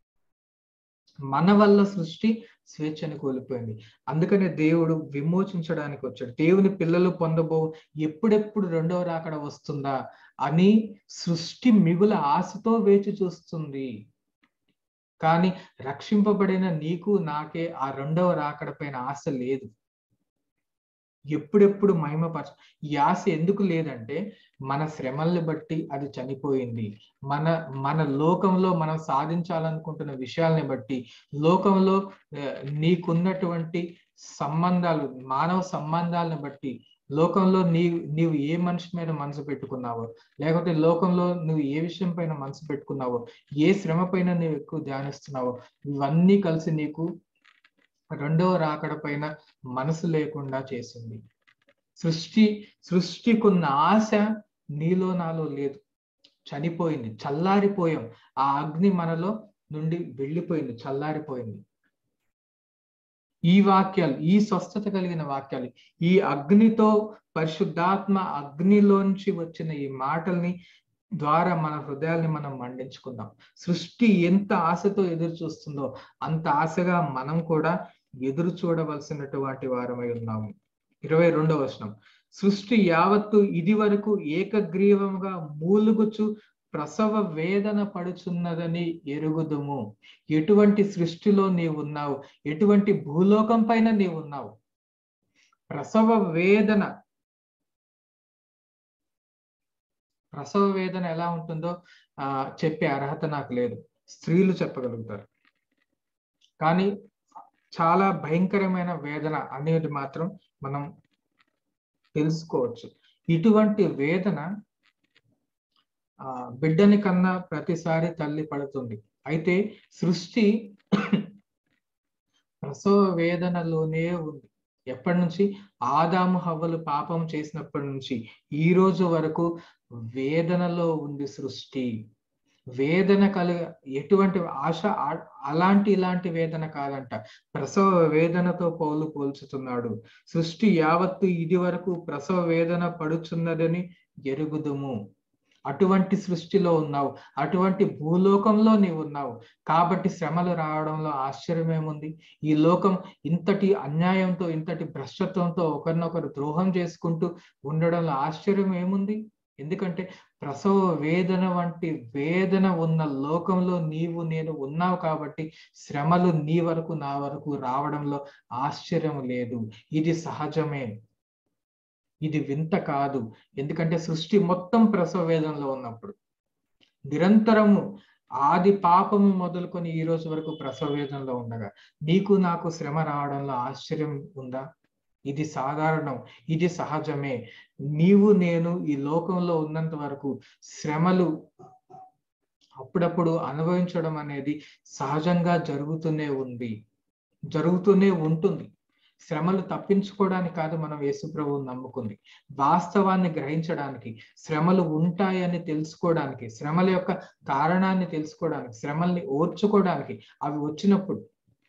మన వల్ల సృష్టి స్వేచ్ఛని కోల్పోయింది అందుకనే దేవుడు విమోచించడానికి వచ్చాడు దేవుని పిల్లలు పొందబో ఎప్పుడెప్పుడు రెండవ రాకడ వస్తుందా అని సృష్టి మిగుల ఆశతో వేచి చూస్తుంది కానీ రక్షింపబడిన నీకు నాకే ఆ రెండవ రాకడ పైన ఆశ లేదు ఎప్పుడెప్పుడు మహిమపరచ ఈ ఆశ ఎందుకు లేదంటే మన శ్రమల్ని బట్టి అది చనిపోయింది మన మన లోకంలో మనం సాధించాలనుకుంటున్న విషయాల్ని బట్టి లోకంలో ఆ, నీకున్నటువంటి సంబంధాలు మానవ సంబంధాలను బట్టి లోకంలో నీ నీవు ఏ మనిషి మీద మనసు పెట్టుకున్నావో లేకపోతే లోకంలో నువ్వు ఏ విషయం పైన మనసు పెట్టుకున్నావో ఏ శ్రమ పైన నువ్వు ఎక్కువ ధ్యానిస్తున్నావో ఇవన్నీ కలిసి నీకు రెండవ రాకడ పైన మనసు లేకుండా చేసింది సృష్టి సృష్టికున్న ఆశ నీలో నాలో లేదు చనిపోయింది చల్లారిపోయాం ఆ అగ్ని మనలో నుండి వెళ్ళిపోయింది చల్లారిపోయింది ఈ వాక్యాలు ఈ స్వస్థత కలిగిన వాక్యాలు ఈ అగ్నితో పరిశుద్ధాత్మ అగ్నిలోంచి వచ్చిన ఈ మాటల్ని ద్వారా మన హృదయాల్ని మనం మండించుకుందాం సృష్టి ఎంత ఆశతో ఎదురు చూస్తుందో అంత ఆశగా మనం కూడా ఎదురు చూడవలసినటువంటి వారమై ఉన్నాము ఇరవై రెండవ వచనం సృష్టి యావత్తు ఇది వరకు ఏకగ్రీవముగా మూలుగుచు ప్రసవ వేదన పడుచున్నదని ఎరుగుదుము ఎటువంటి సృష్టిలో నీవున్నావు ఎటువంటి భూలోకం పైన నీవున్నావు ప్రసవ వేదన ప్రసవ వేదన ఎలా ఉంటుందో ఆ చెప్పే అర్హత నాకు లేదు స్త్రీలు చెప్పగలుగుతారు కానీ చాలా భయంకరమైన వేదన అనేది మాత్రం మనం తెలుసుకోవచ్చు ఇటువంటి వేదన ఆ బిడ్డని కన్నా ప్రతిసారి తల్లి పడుతుంది అయితే సృష్టి ప్రసవ వేదనలోనే ఉంది ఎప్పటి నుంచి ఆదాము హవ్వలు పాపం చేసినప్పటి నుంచి ఈ రోజు వరకు వేదనలో ఉంది సృష్టి వేదన కలుగ ఎటువంటి ఆశ అలాంటి ఇలాంటి వేదన కాదంట ప్రసవ వేదనతో పౌలు పోల్చుతున్నాడు సృష్టి యావత్తు ఇది వరకు ప్రసవ వేదన పడుచున్నదని ఎరుగుదుము అటువంటి సృష్టిలో ఉన్నావు అటువంటి భూలోకంలో నీవు ఉన్నావు కాబట్టి శ్రమలు రావడంలో ఆశ్చర్యమేముంది ఈ లోకం ఇంతటి అన్యాయంతో ఇంతటి భ్రష్టత్వంతో ఒకరినొకరు ద్రోహం చేసుకుంటూ ఉండడంలో ఆశ్చర్యం ఏముంది ఎందుకంటే ప్రసవ వేదన వంటి వేదన ఉన్న లోకంలో నీవు నేను ఉన్నావు కాబట్టి శ్రమలు నీ వరకు నా వరకు రావడంలో ఆశ్చర్యం లేదు ఇది సహజమే ఇది వింత కాదు ఎందుకంటే సృష్టి మొత్తం ప్రసవ వేదనలో ఉన్నప్పుడు నిరంతరము ఆది పాపము మొదలుకొని ఈ రోజు వరకు ప్రసవ వేదనలో ఉండగా నీకు నాకు శ్రమ రావడంలో ఆశ్చర్యం ఉందా ఇది సాధారణం ఇది సహజమే నీవు నేను ఈ లోకంలో ఉన్నంత వరకు శ్రమలు అప్పుడప్పుడు అనుభవించడం అనేది సహజంగా జరుగుతూనే ఉంది జరుగుతూనే ఉంటుంది శ్రమలు తప్పించుకోవడానికి కాదు మనం యేసుప్రభువు నమ్ముకుంది వాస్తవాన్ని గ్రహించడానికి శ్రమలు ఉంటాయని తెలుసుకోవడానికి శ్రమల యొక్క కారణాన్ని తెలుసుకోవడానికి శ్రమల్ని ఓర్చుకోవడానికి అవి వచ్చినప్పుడు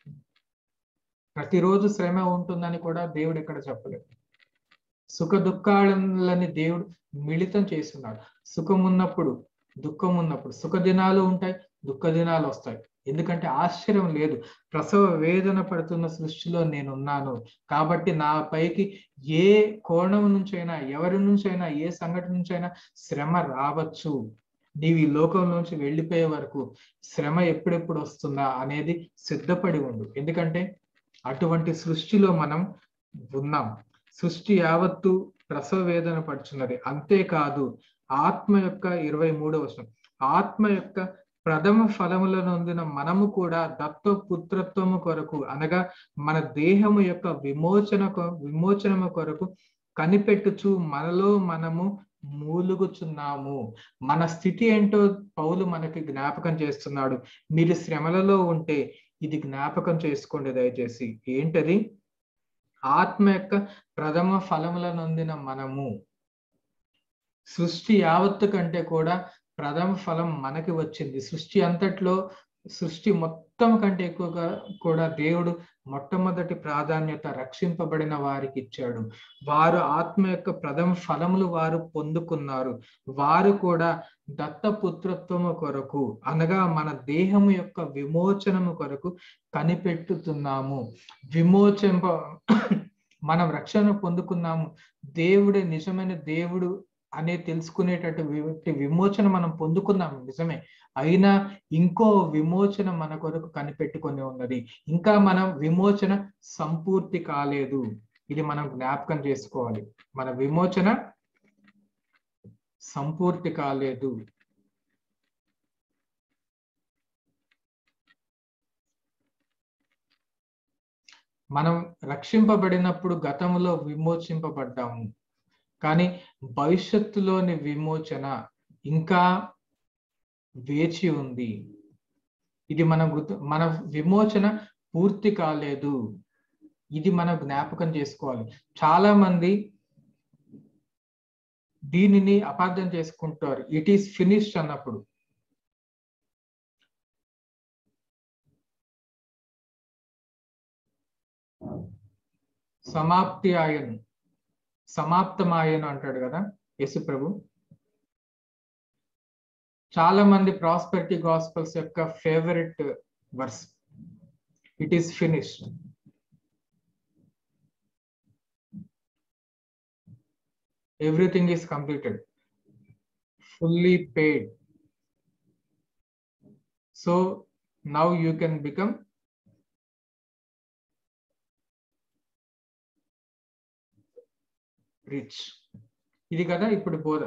ప్రతిరోజు శ్రమ ఉంటుందని కూడా దేవుడు ఇక్కడ చెప్పలేదు సుఖ దుఃఖాలని దేవుడు మిళితం చేస్తున్నాడు సుఖం ఉన్నప్పుడు దుఃఖం ఉన్నప్పుడు సుఖ దినాలు ఉంటాయి దుఃఖ దినాలు వస్తాయి ఎందుకంటే ఆశ్చర్యం లేదు ప్రసవ వేదన పడుతున్న సృష్టిలో నేనున్నాను కాబట్టి నా పైకి ఏ కోణం నుంచైనా ఎవరి నుంచైనా ఏ సంఘటన నుంచైనా శ్రమ రావచ్చు నీవు ఈ లోకం నుంచి వెళ్ళిపోయే వరకు శ్రమ ఎప్పుడెప్పుడు వస్తుందా అనేది సిద్ధపడి ఉండు ఎందుకంటే అటువంటి సృష్టిలో మనం ఉన్నాం సృష్టి యావత్తు ప్రసవ వేదన పడుచున్నది అంతేకాదు ఆత్మ యొక్క ఇరవై మూడవ వచనం ఆత్మ యొక్క ప్రథమ ఫలముల నొందిన మనము కూడా దత్త పుత్రత్వము కొరకు అనగా మన దేహము యొక్క విమోచన విమోచనము కొరకు కనిపెట్టుచు మనలో మనము మూలుగుచున్నాము మన స్థితి ఏంటో పౌలు మనకి జ్ఞాపకం చేస్తున్నాడు మీరు శ్రమలలో ఉంటే ఇది జ్ఞాపకం చేసుకోండి దయచేసి ఏంటది ఆత్మ యొక్క ప్రథమ ఫలముల నొందిన మనము సృష్టి యావత్తు కంటే కూడా ప్రథమ ఫలం మనకి వచ్చింది సృష్టి అంతట్లో సృష్టి మొత్తం కంటే ఎక్కువగా కూడా దేవుడు మొట్టమొదటి ప్రాధాన్యత రక్షింపబడిన వారికి ఇచ్చాడు వారు ఆత్మ యొక్క ప్రథమ ఫలములు వారు పొందుకున్నారు వారు కూడా దత్తపుత్రత్వము కొరకు అనగా మన దేహము యొక్క విమోచనము కొరకు కనిపెట్టుతున్నాము విమోచింప మనం రక్షణ పొందుకున్నాము దేవుడే నిజమైన దేవుడు అనే తెలుసుకునేటట్టు విమోచన మనం పొందుకున్నాం నిజమే అయినా ఇంకో విమోచన మన కొరకు కనిపెట్టుకొని ఉన్నది ఇంకా మనం విమోచన సంపూర్తి కాలేదు ఇది మనం జ్ఞాపకం చేసుకోవాలి మన విమోచన సంపూర్తి కాలేదు మనం రక్షింపబడినప్పుడు గతంలో విమోచింపబడ్డాము కానీ భవిష్యత్తులోని విమోచన ఇంకా వేచి ఉంది ఇది మన గుర్తు మన విమోచన పూర్తి కాలేదు ఇది మనం జ్ఞాపకం చేసుకోవాలి చాలా మంది దీనిని అపార్థం చేసుకుంటారు ఇట్ ఈస్ ఫినిష్డ్ అన్నప్పుడు సమాప్తి ఆయను సమాప్తమాయను అంటాడు కదా యేసు ప్రభు చాలా మంది ప్రాస్పెరిటీ గాస్పల్స్ యొక్క favourite verse it is finished everything is completed fully paid so now you can become rich ఇది కదా ఇప్పుడు బోధ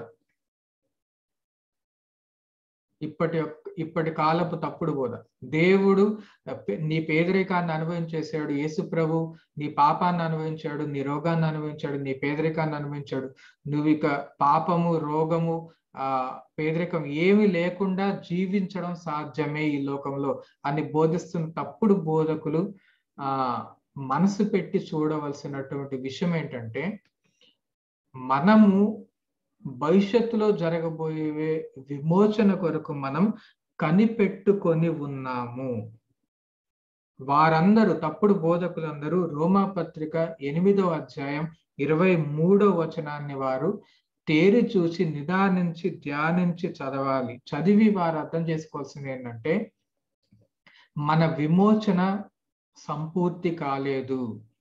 ఇప్పటి ఇప్పటి కాలపు తప్పుడు బోధ దేవుడు నీ పేదరికాన్ని అనుభవించేసాడు యేసు ప్రభు నీ పాపాన్ని అనుభవించాడు నీ రోగాన్ని అనుభవించాడు నీ పేదరికాన్ని అనుభవించాడు నువ్వు ఇక పాపము రోగము ఆ పేదరికం ఏమి లేకుండా జీవించడం సాధ్యమే ఈ లోకంలో అని బోధిస్తున్న తప్పుడు బోధకులు ఆ మనసు పెట్టి చూడవలసినటువంటి విషయం ఏంటంటే మనము భవిష్యత్తులో జరగబోయే విమోచన కొరకు మనం కనిపెట్టుకొని ఉన్నాము వారందరూ తప్పుడు బోధకులందరూ రోమా పత్రిక ఎనిమిదో అధ్యాయం ఇరవై మూడో వచనాన్ని వారు తేరి చూసి నిదానించి ధ్యానించి చదవాలి చదివి వారు అర్థం చేసుకోవాల్సింది ఏంటంటే మన విమోచన సంపూర్తి కాలేదు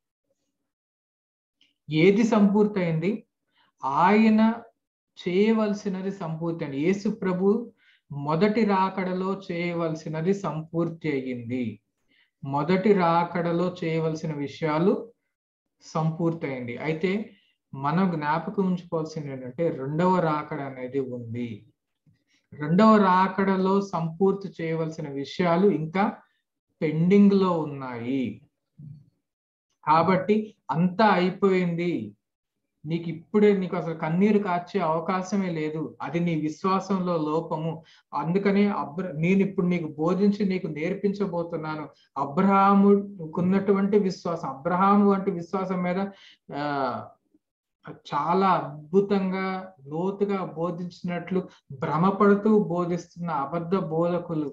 ఏది సంపూర్తయింది ఆయన చేయవలసినది సంపూర్తి అండి యేసు ప్రభు మొదటి రాకడలో చేయవలసినది సంపూర్తి అయ్యింది మొదటి రాకడలో చేయవలసిన విషయాలు సంపూర్తి అయింది అయితే మనం జ్ఞాపకం ఉంచుకోవాల్సింది ఏంటంటే రెండవ రాకడ అనేది ఉంది రెండవ రాకడలో సంపూర్తి చేయవలసిన విషయాలు ఇంకా పెండింగ్ లో ఉన్నాయి కాబట్టి అంతా అయిపోయింది నీకు ఇప్పుడే నీకు అసలు కన్నీరు కార్చే అవకాశమే లేదు అది నీ విశ్వాసంలో లోపము అందుకనే అబ్ర నేను ఇప్పుడు నీకు బోధించి నీకు నేర్పించబోతున్నాను అబ్రహాముకున్నటువంటి విశ్వాసం అబ్రహాము వంటి విశ్వాసం మీద ఆ చాలా అద్భుతంగా లోతుగా బోధించినట్లు భ్రమపడుతూ బోధిస్తున్న అబద్ధ బోధకులు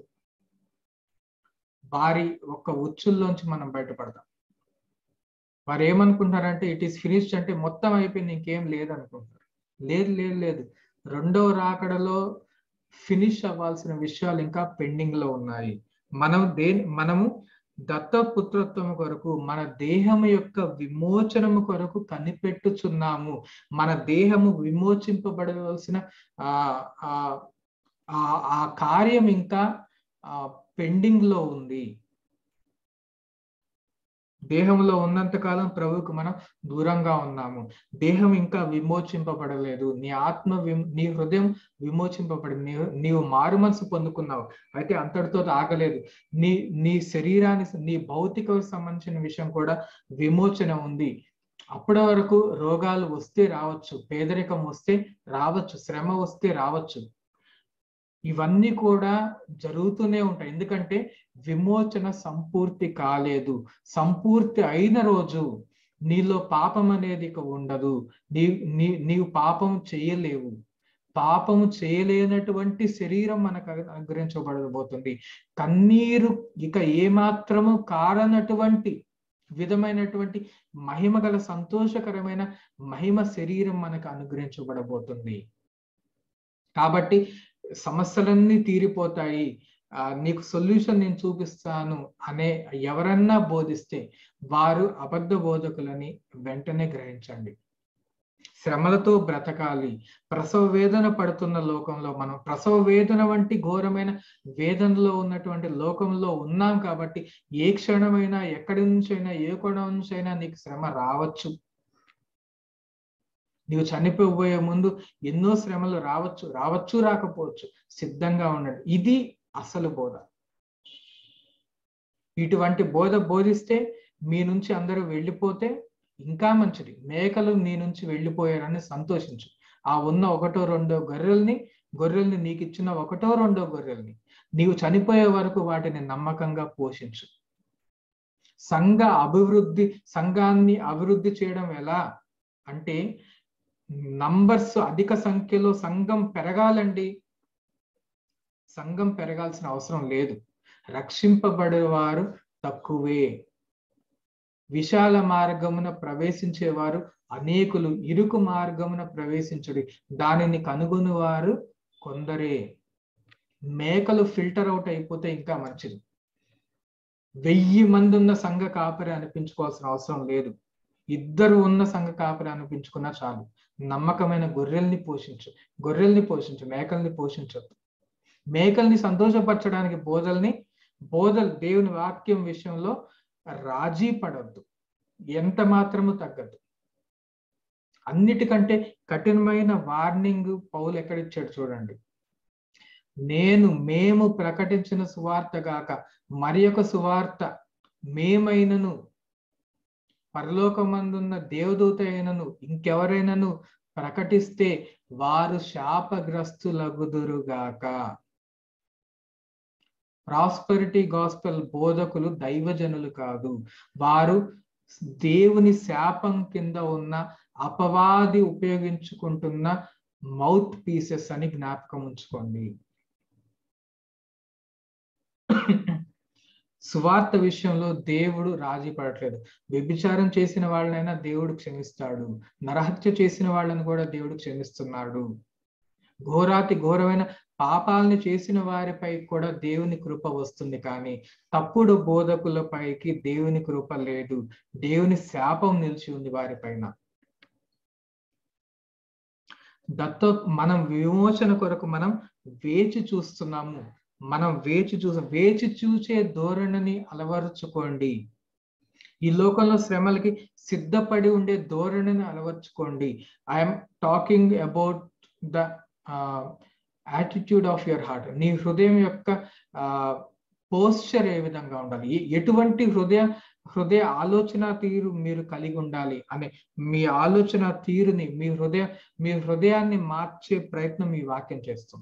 వారి ఒక్క ఉచ్చుల్లోంచి మనం బయటపడతాం వారు ఏమనుకుంటారంటే ఇట్ ఈస్ ఫినిష్డ్ అంటే మొత్తం అయిపోయింది ఇంకేం లేదు అనుకుంటారు లేదు లేదు లేదు రెండో రాకడలో ఫినిష్ అవ్వాల్సిన విషయాలు ఇంకా పెండింగ్ లో ఉన్నాయి మనం దేని మనము దత్తపుత్రత్వం కొరకు మన దేహము యొక్క విమోచనము కొరకు కనిపెట్టుచున్నాము మన దేహము విమోచింపబడవలసిన ఆ ఆ కార్యం ఇంకా పెండింగ్ లో ఉంది దేహంలో ఉన్నంత కాలం ప్రభువుకు మనం దూరంగా ఉన్నాము దేహం ఇంకా విమోచింపబడలేదు నీ ఆత్మ నీ హృదయం విమోచింపబడింది నీవు మారు మనసు పొందుకున్నావు అయితే అంతటితో ఆగలేదు నీ నీ శరీరానికి నీ భౌతిక సంబంధించిన విషయం కూడా విమోచన ఉంది అప్పటి వరకు రోగాలు వస్తే రావచ్చు పేదరికం వస్తే రావచ్చు శ్రమ వస్తే రావచ్చు ఇవన్నీ కూడా జరుగుతూనే ఉంటాయి ఎందుకంటే విమోచన సంపూర్తి కాలేదు సంపూర్తి అయిన రోజు నీలో పాపం అనేది ఇక ఉండదు నీ నీ నీవు పాపం చేయలేవు పాపము చేయలేనటువంటి శరీరం మనకు అనుగ్రహించబడబోతుంది కన్నీరు ఇక ఏమాత్రము కారనటువంటి విధమైనటువంటి మహిమ గల సంతోషకరమైన మహిమ శరీరం మనకు అనుగ్రహించబడబోతుంది కాబట్టి సమస్యలన్నీ తీరిపోతాయి నీకు సొల్యూషన్ నేను చూపిస్తాను అనే ఎవరన్నా బోధిస్తే వారు అబద్ధ బోధకులని వెంటనే గ్రహించండి శ్రమలతో బ్రతకాలి ప్రసవ వేదన పడుతున్న లోకంలో మనం ప్రసవ వేదన వంటి ఘోరమైన వేదనలో ఉన్నటువంటి లోకంలో ఉన్నాం కాబట్టి ఏ క్షణమైనా ఎక్కడి నుంచైనా ఏ కోణం నుంచైనా నీకు శ్రమ రావచ్చు నీవు చనిపోబోయే ముందు ఎన్నో శ్రమలు రావచ్చు రావచ్చు రాకపోవచ్చు సిద్ధంగా ఉండండి ఇది అసలు బోధ ఇటువంటి బోధ బోధిస్తే మీ నుంచి అందరూ వెళ్ళిపోతే ఇంకా మంచిది మేకలు నీ నుంచి వెళ్ళిపోయారని సంతోషించు ఆ ఉన్న ఒకటో రెండో గొర్రెల్ని గొర్రెల్ని నీకు ఇచ్చిన ఒకటో రెండో గొర్రెల్ని నీవు చనిపోయే వరకు వాటిని నమ్మకంగా పోషించు సంఘ అభివృద్ధి సంఘాన్ని అభివృద్ధి చేయడం ఎలా అంటే నంబర్స్ అధిక సంఖ్యలో సంఘం పెరగాలండి సంఘం పెరగాల్సిన అవసరం లేదు రక్షింపబడేవారు తక్కువే విశాల మార్గమున ప్రవేశించేవారు అనేకులు ఇరుకు మార్గమున ప్రవేశించుడి దానిని కనుగొనివారు కొందరే మేకలు ఫిల్టర్ అవుట్ అయిపోతే ఇంకా మంచిది వెయ్యి మంది ఉన్న సంఘ కాపరి అనిపించుకోవాల్సిన అవసరం లేదు ఇద్దరు ఉన్న సంఘ కాపరి అనిపించుకున్నా చాలు నమ్మకమైన గొర్రెల్ని పోషించు గొర్రెల్ని పోషించు మేకల్ని పోషించొద్దు మేకల్ని సంతోషపరచడానికి బోధల్ని బోధలు దేవుని వాక్యం విషయంలో రాజీ పడద్దు ఎంత మాత్రము తగ్గద్దు అన్నిటికంటే కఠినమైన వార్నింగ్ పౌలు ఎక్కడిచ్చాడు చూడండి నేను మేము ప్రకటించిన సువార్త గాక మరి ఒక సువార్త మేమైనను పరలోకమందున్న దేవదూత అయినను ఇంకెవరైనను ప్రకటిస్తే వారు శాపగ్రస్తులగుదురుగాక ప్రాస్పరిటీ గాస్పెల్ బోధకులు దైవజనులు కాదు వారు దేవుని శాపం కింద ఉన్న అపవాది ఉపయోగించుకుంటున్న మౌత్ పీసెస్ అని జ్ఞాపకం ఉంచుకోండి సువార్త విషయంలో దేవుడు రాజీ పడట్లేదు వ్యభిచారం చేసిన వాళ్ళనైనా దేవుడు క్షమిస్తాడు నరహత్య చేసిన వాళ్ళని కూడా దేవుడు క్షమిస్తున్నాడు ఘోరాతి ఘోరమైన పాపాలని చేసిన వారిపై కూడా దేవుని కృప వస్తుంది కానీ తప్పుడు బోధకులపైకి దేవుని కృప లేదు దేవుని శాపం నిలిచి ఉంది వారిపైన దత్త మనం విమోచన కొరకు మనం వేచి చూస్తున్నాము మనం వేచి చూ వేచి చూసే ధోరణిని అలవరుచుకోండి ఈ లోకంలో శ్రమలకి సిద్ధపడి ఉండే ధోరణిని అలవర్చుకోండి I'm talking about the attitude of your heart నీ హృదయం యొక్క పోస్చర్ ఏ విధంగా ఉండాలి ఎటువంటి హృదయ హృదయ ఆలోచన తీరు మీరు కలిగి ఉండాలి అనే మీ ఆలోచన తీరుని మీ హృదయ మీ హృదయాన్ని మార్చే ప్రయత్నం ఈ వాక్యం చేస్తుంది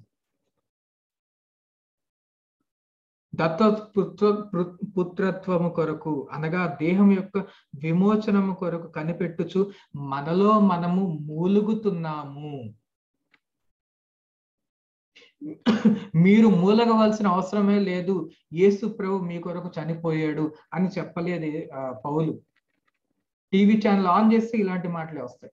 దత్త పుత్ర పుత్రత్వము కొరకు అనగా దేహం యొక్క విమోచనము కొరకు కనిపెట్టుచు మనలో మనము మూలుగుతున్నాము మీరు మూలగవలసిన అవసరమే లేదు యేసు ప్రభు మీ కొరకు చనిపోయాడు అని చెప్పలేదు పౌలు టీవీ ఛానల్ ఆన్ చేస్తే ఇలాంటి మాటలే వస్తాయి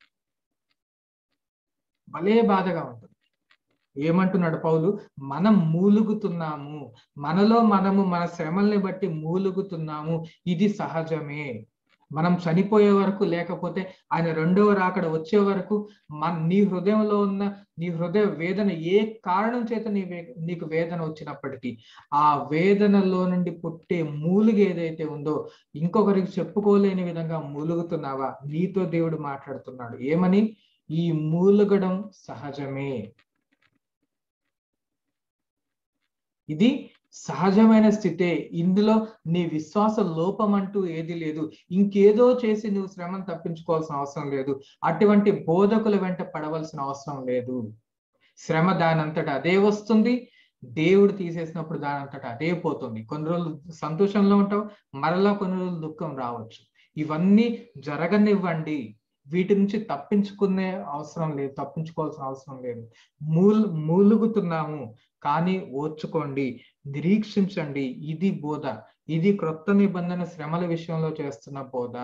భలే బాధగా ఉంటుంది ఏమంటున్నాడు పౌలు మనం మూలుగుతున్నాము మనలో మనము మన శ్రమల్ని బట్టి మూలుగుతున్నాము ఇది సహజమే మనం చనిపోయే వరకు లేకపోతే ఆయన రెండవ రాకడ వచ్చే వరకు మన నీ హృదయంలో ఉన్న నీ హృదయ వేదన ఏ కారణం చేత నీ నీకు వేదన వచ్చినప్పటికీ ఆ వేదనలో నుండి పుట్టే మూలుగు ఏదైతే ఉందో ఇంకొకరికి చెప్పుకోలేని విధంగా మూలుగుతున్నావా నీతో దేవుడు మాట్లాడుతున్నాడు ఏమని ఈ మూలుగడం సహజమే ఇది సహజమైన స్థితే ఇందులో నీ విశ్వాస లోపం అంటూ ఏది లేదు ఇంకేదో చేసి నువ్వు శ్రమను తప్పించుకోవాల్సిన అవసరం లేదు అటువంటి బోధకుల వెంట పడవలసిన అవసరం లేదు శ్రమ దానంతట అదే వస్తుంది దేవుడు తీసేసినప్పుడు దానంతట అదే పోతుంది కొన్ని రోజులు సంతోషంలో ఉంటావు మరలా కొన్ని రోజులు దుఃఖం రావచ్చు ఇవన్నీ జరగనివ్వండి వీటి నుంచి తప్పించుకునే అవసరం లేదు తప్పించుకోవాల్సిన అవసరం లేదు మూల్ మూలుగుతున్నాము కానీ ఓర్చుకోండి నిరీక్షించండి ఇది బోధ ఇది క్రొత్త నిబంధన శ్రమల విషయంలో చేస్తున్న బోధ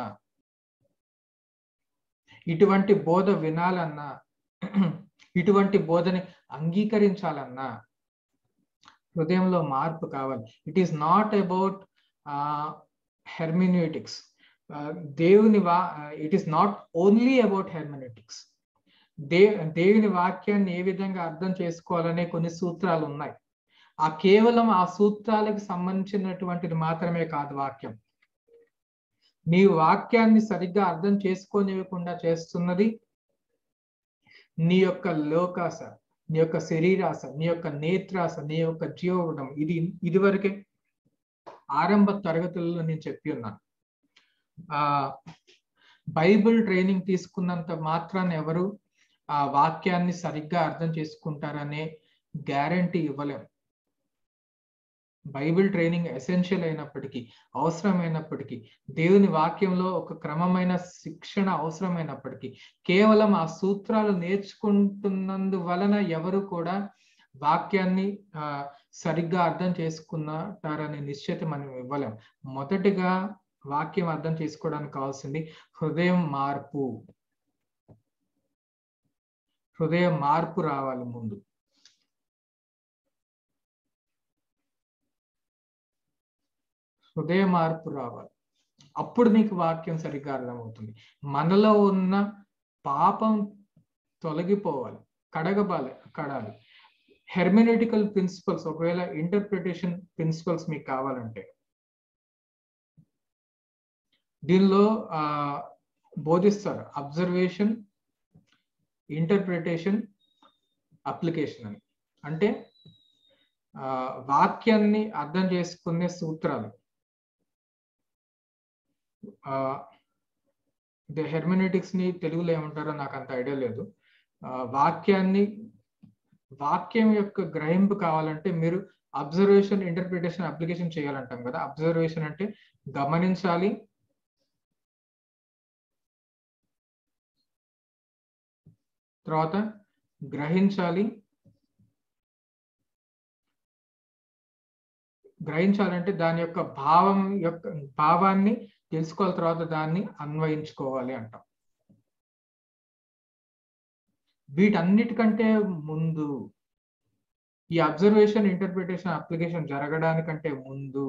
ఇటువంటి బోధ వినాలన్నా ఇటువంటి బోధని అంగీకరించాలన్నా హృదయంలో మార్పు కావాలి it is not about hermeneutics దేవుని వా it is not only about hermeneutics దే దేవుని వాక్యాన్ని ఏ విధంగా అర్థం చేసుకోవాలనే కొన్ని సూత్రాలు ఉన్నాయి ఆ కేవలం ఆ సూత్రాలకు సంబంధించినటువంటిది మాత్రమే కాదు వాక్యం నీ వాక్యాన్ని సరిగ్గా అర్థం చేసుకోనివ్వకుండా చేస్తున్నది నీ యొక్క లోకాస నీ యొక్క శరీరాస నీ యొక్క నేత్రాస నీ యొక్క జీవగుణం ఇది ఇదివరకే ఆరంభ తరగతుల్లో నేను చెప్పి ఉన్నాను ఆ బైబిల్ ట్రైనింగ్ తీసుకున్నంత మాత్రాన్ని ఎవరు ఆ వాక్యాన్ని సరిగ్గా అర్థం చేసుకుంటారనే గ్యారంటీ ఇవ్వలేం బైబిల్ ట్రైనింగ్ ఎసెన్షియల్ అయినప్పటికీ అవసరమైనప్పటికీ దేవుని వాక్యంలో ఒక క్రమమైన శిక్షణ అవసరమైనప్పటికీ కేవలం ఆ సూత్రాలు నేర్చుకుంటున్నందు వలన ఎవరు కూడా వాక్యాన్ని ఆ సరిగ్గా అర్థం చేసుకున్నారనే నిశ్చయిత మనం ఇవ్వలేం మొదటిగా వాక్యం అర్థం చేసుకోవడానికి కావాల్సింది హృదయం మార్పు హృదయ మార్పు రావాలి ముందు హృదయ మార్పు రావాలి అప్పుడు నీకు వాక్యం సరిగ్గా అర్థమవుతుంది మనలో ఉన్న పాపం తొలగిపోవాలి కడగబాలి కడాలి హెర్మెనెటికల్ ప్రిన్సిపల్స్ ఒకవేళ ఇంటర్ప్రిటేషన్ ప్రిన్సిపల్స్ మీకు కావాలంటే దీనిలో ఆ బోధిస్తారు అబ్జర్వేషన్ ఇంటర్ప్రిటేషన్ అప్లికేషన్ అని అంటే వాక్యాన్ని అర్థం చేసుకునే సూత్రాలు హెర్మెనెటిక్స్ ని తెలుగులో ఏమంటారో నాకు అంత ఐడియా లేదు వాక్యాన్ని వాక్యం యొక్క గ్రహింపు కావాలంటే మీరు అబ్జర్వేషన్ ఇంటర్ప్రిటేషన్ అప్లికేషన్ చేయాలంటాం కదా అబ్జర్వేషన్ అంటే గమనించాలి తర్వాత గ్రహించాలి గ్రహించాలంటే దాని యొక్క భావం యొక్క భావాన్ని తెలుసుకోవాలి తర్వాత దాన్ని అన్వయించుకోవాలి అంటాం వీటన్నిటికంటే ముందు ఈ అబ్జర్వేషన్ ఇంటర్ప్రిటేషన్ అప్లికేషన్ జరగడానికంటే ముందు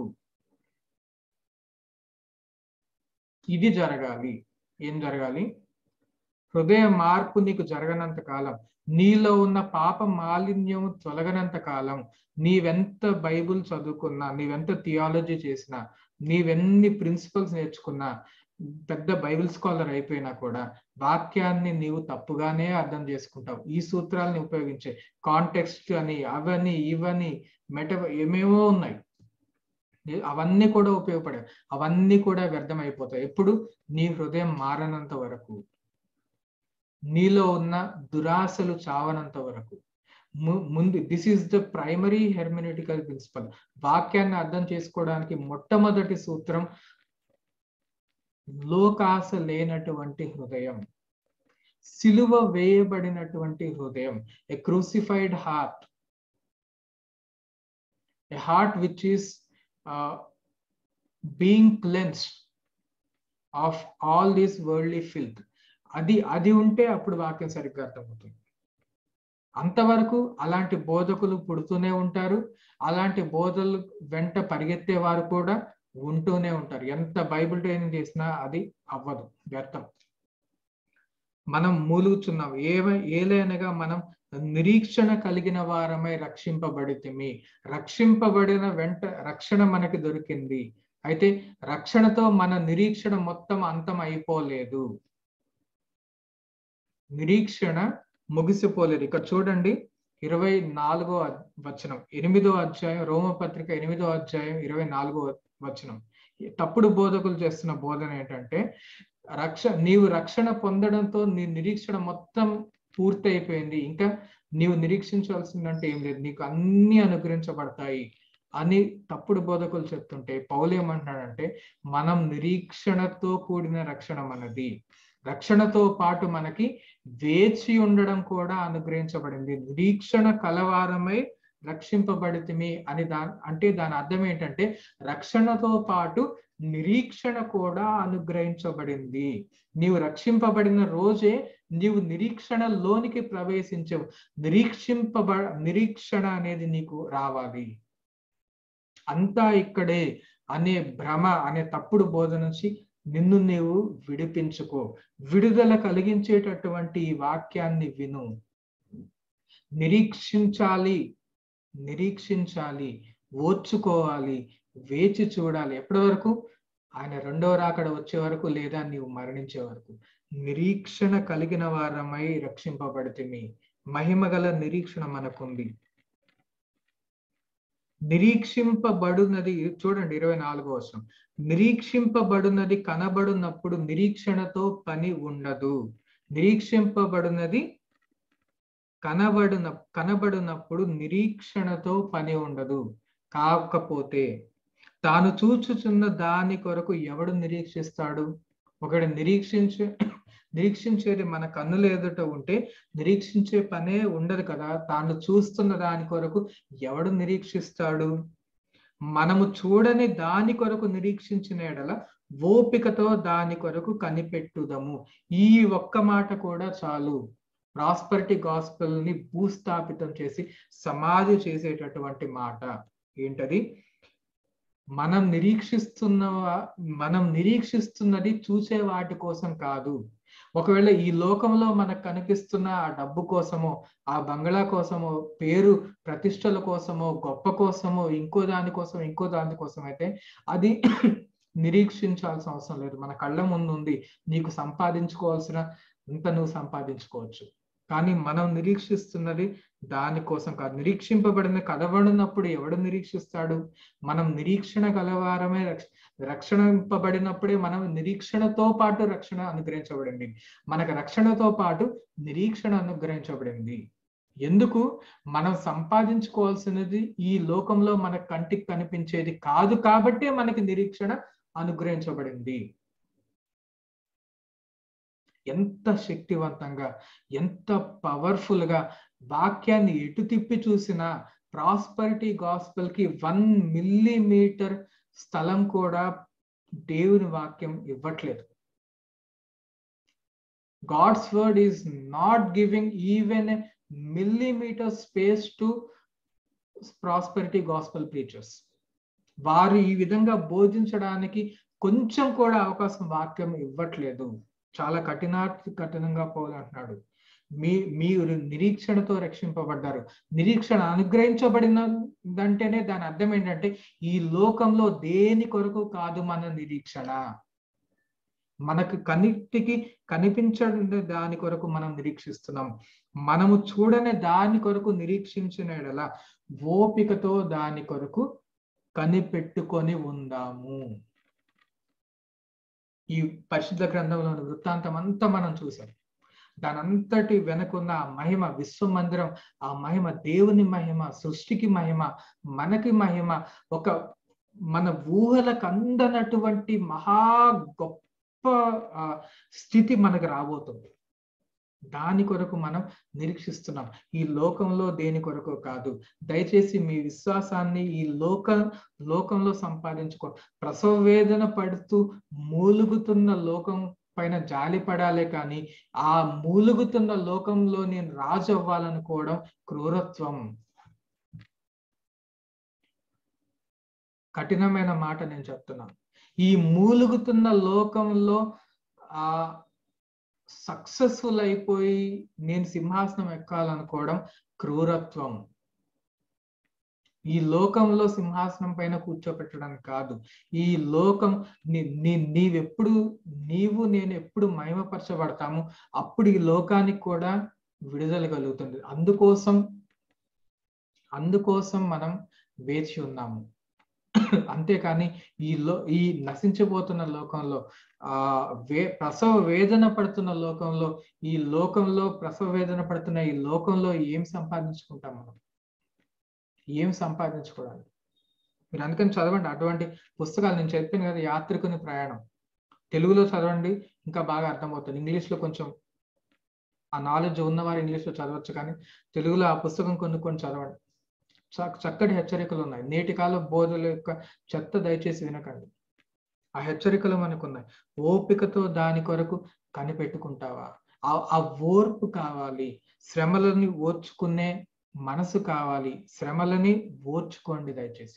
ఇది జరగాలి ఏం జరగాలి హృదయ మార్పు నీకు జరగనంత కాలం నీలో ఉన్న పాప మాలిన్యం తొలగనంత కాలం నీవెంత బైబుల్ చదువుకున్నా నీవెంత థియాలజీ చేసినా నీవెన్ని ప్రిన్సిపల్స్ నేర్చుకున్నా పెద్ద బైబిల్ స్కాలర్ అయిపోయినా కూడా వాక్యాన్ని నీవు తప్పుగానే అర్థం చేసుకుంటావు ఈ సూత్రాలని ఉపయోగించే కాంటెక్స్ట్ అని అవని ఇవని మెట ఏమేమో ఉన్నాయి అవన్నీ కూడా ఉపయోగపడాయి అవన్నీ కూడా వ్యర్థమైపోతాయి ఎప్పుడు నీ హృదయం మారనంత వరకు నీలో ఉన్న దురాశలు చావనంత వరకు ముందు this is the primary hermeneutical principle వాక్యాన్ని అర్థం చేసుకోవడానికి మొట్టమొదటి సూత్రం లోకాశ లేనటువంటి హృదయం సిలువ వేయబడినటువంటి హృదయం a crucified heart a heart which is being cleansed of all these worldly filth అది అది ఉంటే అప్పుడు వాక్యం సరిగ్గా అర్థమవుతుంది అంతవరకు అలాంటి బోధకులు పుడుతూనే ఉంటారు అలాంటి బోధలు వెంట పరిగెత్తే వారు కూడా ఉంటూనే ఉంటారు ఎంత బైబిల్ ట్రైనింగ్ చేసినా అది అవ్వదు వ్యర్థం మనం మూలుగుచున్నాం ఏమ ఏలైనగా మనం నిరీక్షణ కలిగిన వారమై రక్షింపబడితిమి రక్షింపబడిన వెంట రక్షణ మనకి దొరికింది అయితే రక్షణతో మన నిరీక్షణ మొత్తం అంతం అయిపోలేదు నిరీక్షణ ముగిసిపోలేదు ఇక్కడ చూడండి ఇరవై నాలుగో వచనం ఎనిమిదో అధ్యాయం రోమపత్రిక ఎనిమిదో అధ్యాయం ఇరవై నాలుగో వచనం తప్పుడు బోధకులు చేస్తున్న బోధన ఏంటంటే రక్ష నీవు రక్షణ పొందడంతో నీ నిరీక్షణ మొత్తం పూర్తి అయిపోయింది ఇంకా నీవు నిరీక్షించాల్సిందంటే ఏం లేదు నీకు అన్ని అనుగ్రహించబడతాయి అని తప్పుడు బోధకులు చెప్తుంటే పౌలు ఏమంటున్నాడంటే మనం నిరీక్షణతో కూడిన రక్షణ మనది రక్షణతో పాటు మనకి వేచి ఉండడం కూడా అనుగ్రహించబడింది నిరీక్షణ కలవారమై రక్షింపబడితిమి అని దా అంటే దాని అర్థం ఏంటంటే రక్షణతో పాటు నిరీక్షణ కూడా అనుగ్రహించబడింది నీవు రక్షింపబడిన రోజే నీవు నిరీక్షణలోనికి ప్రవేశించవు నిరీక్షింపబ నిరీక్షణ అనేది నీకు రావాలి అంతా ఇక్కడే అనే భ్రమ అనే తప్పుడు బోధ నుంచి నిన్ను నీవు విడిపించుకో విడుదల కలిగించేటటువంటి ఈ వాక్యాన్ని విను నిరీక్షించాలి నిరీక్షించాలి ఓర్చుకోవాలి వేచి చూడాలి ఎప్పటి వరకు ఆయన రెండవ రాకడ వచ్చే వరకు లేదా నీవు మరణించే వరకు నిరీక్షణ కలిగిన వారమై రక్షింపబడితే మహిమ గల నిరీక్షణ మనకుంది నిరీక్షింపబడునది చూడండి ఇరవై నాలుగో వర్షం నిరీక్షింపబడునది కనబడునప్పుడు నిరీక్షణతో పని ఉండదు నిరీక్షింపబడునది కనబడున కనబడినప్పుడు నిరీక్షణతో పని ఉండదు కాకపోతే తాను చూచుచున్న దాని కొరకు ఎవడు నిరీక్షిస్తాడు ఒకడు నిరీక్షించే నిరీక్షించేది మన కన్నుల ఎదుట ఉంటే నిరీక్షించే పనే ఉండదు కదా తాను చూస్తున్న దాని కొరకు ఎవడు నిరీక్షిస్తాడు మనము చూడని దాని కొరకు నిరీక్షించిన ఎడల ఓపికతో దాని కొరకు కనిపెట్టుదము ఈ ఒక్క మాట కూడా చాలు ప్రాస్పరిటీ గాస్పల్ ని భూస్థాపితం చేసి సమాధి చేసేటటువంటి మాట ఏంటది మనం నిరీక్షిస్తున్న మనం నిరీక్షిస్తున్నది చూసే వాటి కోసం కాదు ఒకవేళ ఈ లోకంలో మనకు కనిపిస్తున్న ఆ డబ్బు కోసమో ఆ బంగ్లా కోసమో పేరు ప్రతిష్టల కోసమో గొప్ప కోసమో ఇంకో దాని కోసం ఇంకో దాని కోసం అయితే అది నిరీక్షించాల్సిన అవసరం లేదు మన కళ్ళ ముందు ఉంది నీకు సంపాదించుకోవాల్సిన ఇంత నువ్వు సంపాదించుకోవచ్చు కానీ మనం నిరీక్షిస్తున్నది దానికోసం కాదు నిరీక్షింపబడిన కలవడినప్పుడు ఎవడు నిరీక్షిస్తాడు మనం నిరీక్షణ కలవారమే రక్ష రక్షణింపబడినప్పుడే మనం నిరీక్షణతో పాటు రక్షణ అనుగ్రహించబడింది మనకు రక్షణతో పాటు నిరీక్షణ అనుగ్రహించబడింది ఎందుకు మనం సంపాదించుకోవాల్సినది ఈ లోకంలో మన కంటికి కనిపించేది కాదు కాబట్టే మనకి నిరీక్షణ అనుగ్రహించబడింది ఎంత శక్తివంతంగా ఎంత పవర్ఫుల్ గా వాక్యాన్ని ఎటు తిప్పి చూసినా ప్రాస్పరిటీ గాస్పల్ కి వన్ మిల్లీమీటర్ స్థలం కూడా దేవుని వాక్యం ఇవ్వట్లేదు God's word is not giving even a millimetre space to prosperity gospel preachers వారు ఈ విధంగా బోధించడానికి కొంచెం కూడా అవకాశం వాక్యం ఇవ్వట్లేదు చాలా కఠినాతి కఠినంగా పోవాలంటున్నాడు మీ మీరు నిరీక్షణతో రక్షింపబడ్డారు నిరీక్షణ అనుగ్రహించబడినదంటేనే దాని అర్థం ఏంటంటే ఈ లోకంలో దేని కొరకు కాదు మన నిరీక్షణ మనకు కనిటికి కనిపించని దాని కొరకు మనం నిరీక్షిస్తున్నాం మనము చూడని దాని కొరకు నిరీక్షించిన ఎడల ఓపికతో దాని కొరకు కనిపెట్టుకొని ఉందాము ఈ పరిశుద్ధ గ్రంథంలోని వృత్తాంతం అంతా మనం చూసాం దానంతటి వెనకున్న ఆ మహిమ విశ్వ మందిరం ఆ మహిమ దేవుని మహిమ సృష్టికి మహిమ మనకి మహిమ ఒక మన ఊహలకు అందనటువంటి మహా గొప్ప స్థితి మనకు రాబోతుంది దాని కొరకు మనం నిరీక్షిస్తున్నాం ఈ లోకంలో దేని కొరకు కాదు దయచేసి మీ విశ్వాసాన్ని ఈ లోక లోకంలో సంపాదించుకో ప్రసవ వేదన పడుతూ మూలుగుతున్న లోకం పైన జాలి పడాలే కానీ ఆ మూలుగుతున్న లోకంలో నేను రాజు అవ్వాలనుకోవడం క్రూరత్వం కఠినమైన మాట నేను చెప్తున్నాను ఈ మూలుగుతున్న లోకంలో ఆ సక్సెస్ఫుల్ అయిపోయి నేను సింహాసనం ఎక్కాలనుకోవడం క్రూరత్వం ఈ లోకంలో సింహాసనం పైన కూర్చోపెట్టడానికి కాదు ఈ లోకం నీ నీవెప్పుడు నీవు నేను ఎప్పుడు మహిమపరచబడతాము అప్పుడు ఈ లోకానికి కూడా విడుదల కలుగుతుంది అందుకోసం అందుకోసం మనం వేచి ఉన్నాము అంతేకాని ఈ లో ఈ నశించిపోతున్న లోకంలో ఆ వే ప్రసవ వేదన పడుతున్న లోకంలో ఈ లోకంలో ప్రసవ వేదన పడుతున్న ఈ లోకంలో ఏం సంపాదించుకుంటాం మనం ఏం సంపాదించుకోవడానికి మీరు అందుకని చదవండి అటువంటి పుస్తకాలు నేను చెప్పాను కదా యాత్రికుని ప్రయాణం తెలుగులో చదవండి ఇంకా బాగా అర్థమవుతుంది ఇంగ్లీష్లో కొంచెం ఆ నాలెడ్జ్ ఉన్నవారు ఇంగ్లీష్లో చదవచ్చు కానీ తెలుగులో ఆ పుస్తకం కొన్ని కొన్ని చదవండి చక్కటి హెచ్చరికలు ఉన్నాయి నేటి కాలం బోధల యొక్క చెత్త దయచేసి వినకండి ఆ హెచ్చరికలు మనకు ఉన్నాయి ఓపికతో దాని కొరకు కనిపెట్టుకుంటావా ఆ ఓర్పు కావాలి శ్రమలని ఓర్చుకునే మనసు కావాలి శ్రమలని ఓర్చుకోండి దయచేసి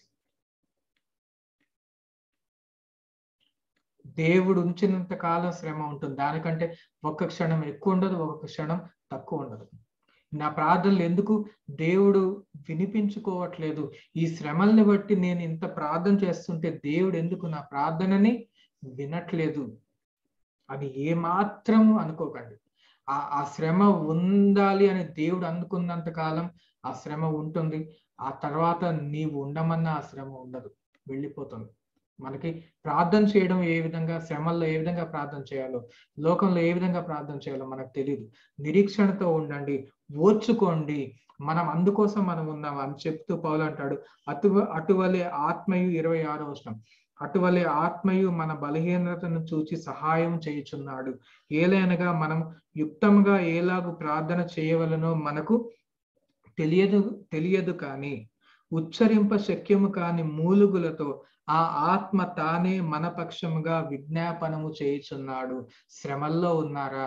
దేవుడు ఉంచినంత కాలం శ్రమ ఉంటుంది దానికంటే ఒక్క క్షణం ఎక్కువ ఉండదు ఒక్కొక్క క్షణం తక్కువ ఉండదు నా ప్రార్థనలు ఎందుకు దేవుడు వినిపించుకోవట్లేదు ఈ శ్రమల్ని బట్టి నేను ఇంత ప్రార్థన చేస్తుంటే దేవుడు ఎందుకు నా ప్రార్థనని వినట్లేదు అని ఏమాత్రం అనుకోకండి ఆ ఆ శ్రమ ఉండాలి అని దేవుడు అనుకున్నంత కాలం ఆ శ్రమ ఉంటుంది ఆ తర్వాత నీవు ఉండమన్న ఆ శ్రమ ఉండదు వెళ్ళిపోతుంది మనకి ప్రార్థన చేయడం ఏ విధంగా శ్రమల్లో ఏ విధంగా ప్రార్థన చేయాలో లోకంలో ఏ విధంగా ప్రార్థన చేయాలో మనకు తెలియదు నిరీక్షణతో ఉండండి ఓర్చుకోండి మనం అందుకోసం మనం ఉన్నాం అని చెప్తూ పౌలు అంటాడు అటు అటువలే ఆత్మయు ఇరవై ఆరో వచనం అటువలే ఆత్మయు మన బలహీనతను చూచి సహాయం చేయుచున్నాడు ఏలైనగా మనం యుక్తంగా ఏలాగు ప్రార్థన చేయవలనో మనకు తెలియదు తెలియదు కానీ ఉచ్చరింప శక్యము కాని మూలుగులతో ఆ ఆత్మ తానే మన పక్షముగా విజ్ఞాపనము చేయుచున్నాడు శ్రమల్లో ఉన్నారా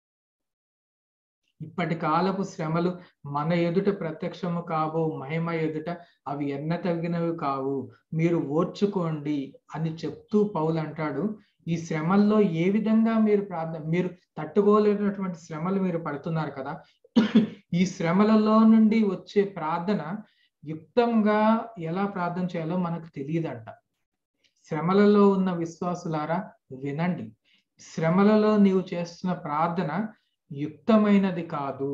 ఇప్పటి కాలపు శ్రమలు మన ఎదుట ప్రత్యక్షము కావు మహిమ ఎదుట అవి ఎన్న తగినవి కావు మీరు ఓర్చుకోండి అని చెప్తూ పౌలు అంటాడు ఈ శ్రమల్లో ఏ విధంగా మీరు ప్రార్థన మీరు తట్టుకోలేనటువంటి శ్రమలు మీరు పడుతున్నారు కదా ఈ శ్రమలలో నుండి వచ్చే ప్రార్థన యుక్తంగా ఎలా ప్రార్థన చేయాలో మనకు తెలియదంట శ్రమలలో ఉన్న విశ్వాసులారా వినండి శ్రమలలో నీవు చేస్తున్న ప్రార్థన యుక్తమైనది కాదు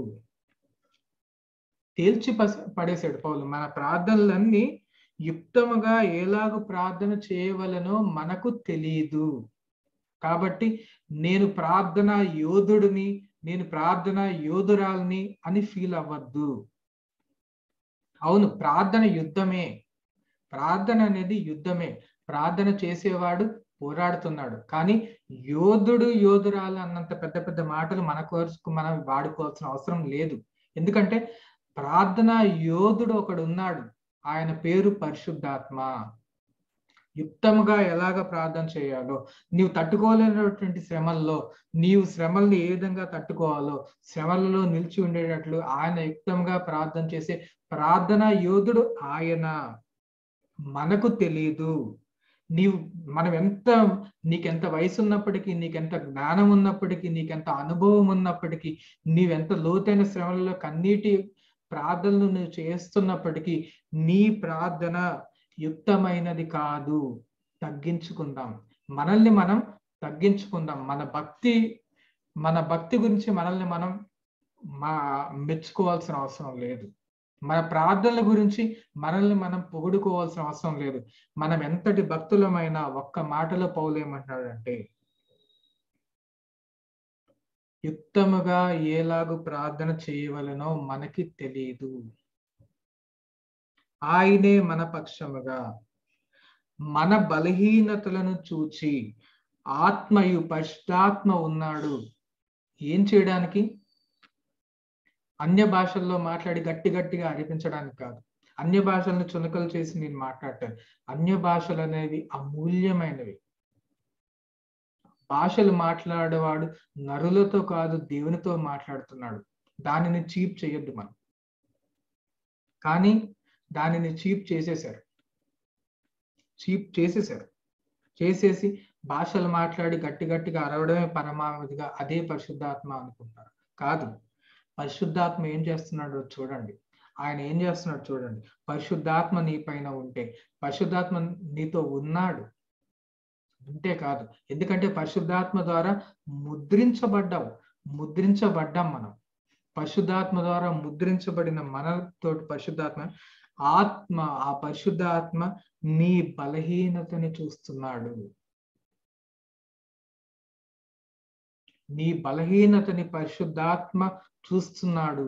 తేల్చి పడేసాడు పౌలు మన ప్రార్థనలన్నీ యుక్తముగా ఎలాగ ప్రార్థన చేయవలనో మనకు తెలియదు కాబట్టి నేను ప్రార్థన యోధుడిని నేను ప్రార్థన యోధురాల్ని అని ఫీల్ అవ్వద్దు అవును ప్రార్థన యుద్ధమే ప్రార్థన అనేది యుద్ధమే ప్రార్థన చేసేవాడు పోరాడుతున్నాడు కానీ యోధుడు యోధురాలు అన్నంత పెద్ద పెద్ద మాటలు మన కోర్సుకు మనం వాడుకోవాల్సిన అవసరం లేదు ఎందుకంటే ప్రార్థన యోధుడు ఒకడు ఉన్నాడు ఆయన పేరు పరిశుద్ధాత్మ యుక్తముగా ఎలాగ ప్రార్థన చేయాలో నీవు తట్టుకోలేనటువంటి శ్రమల్లో నీవు శ్రమల్ని ఏ విధంగా తట్టుకోవాలో శ్రమలలో నిలిచి ఉండేటట్లు ఆయన యుక్తంగా ప్రార్థన చేసే ప్రార్థన యోధుడు ఆయన మనకు తెలియదు నీవు మనం ఎంత నీకెంత వయసు ఉన్నప్పటికీ నీకెంత జ్ఞానం ఉన్నప్పటికీ నీకెంత అనుభవం ఉన్నప్పటికీ నీవెంత లోతైన శ్రమలలో కన్నీటి ప్రార్థనలు నువ్వు చేస్తున్నప్పటికీ నీ ప్రార్థన యుక్తమైనది కాదు తగ్గించుకుందాం మనల్ని మనం తగ్గించుకుందాం మన భక్తి మన భక్తి గురించి మనల్ని మనం మా మెచ్చుకోవాల్సిన అవసరం లేదు మన ప్రార్థనల గురించి మనల్ని మనం పొగుడుకోవాల్సిన అవసరం లేదు మనం ఎంతటి భక్తులమైనా ఒక్క మాటలో పౌలేమంటాడంటే యుక్తముగా ఏలాగు ప్రార్థన చేయవలనో మనకి తెలియదు ఆయనే మన పక్షముగా మన బలహీనతలను చూచి ఆత్మయు పరిశుద్ధాత్మ ఉన్నాడు ఏం చేయడానికి అన్య భాషల్లో మాట్లాడి గట్టి గట్టిగా అనిపించడానికి కాదు అన్య భాషలను చునకలు చేసి నేను మాట్లాడతాను అన్య భాషలు అనేవి అమూల్యమైనవి భాషలు మాట్లాడేవాడు నరులతో కాదు దేవునితో మాట్లాడుతున్నాడు దానిని చీప్ చేయొద్దు మనం కానీ దానిని చీప్ చేసేశారు చీప్ చేసేశారు చేసేసి భాషలు మాట్లాడి గట్టి గట్టిగా అరవడమే పరమావధిగా అదే పరిశుద్ధాత్మ అనుకుంటారు కాదు పరిశుద్ధాత్మ ఏం చేస్తున్నాడో చూడండి ఆయన ఏం చేస్తున్నాడు చూడండి పరిశుద్ధాత్మ నీ పైన ఉంటే పరిశుద్ధాత్మ నీతో ఉన్నాడు ఉంటే కాదు ఎందుకంటే పరిశుద్ధాత్మ ద్వారా ముద్రించబడ్డావు ముద్రించబడ్డాం మనం పరిశుద్ధాత్మ ద్వారా ముద్రించబడిన మనతోటి పరిశుద్ధాత్మ ఆత్మ ఆ పరిశుద్ధాత్మ నీ బలహీనతని చూస్తున్నాడు నీ బలహీనతని పరిశుద్ధాత్మ చూస్తున్నాడు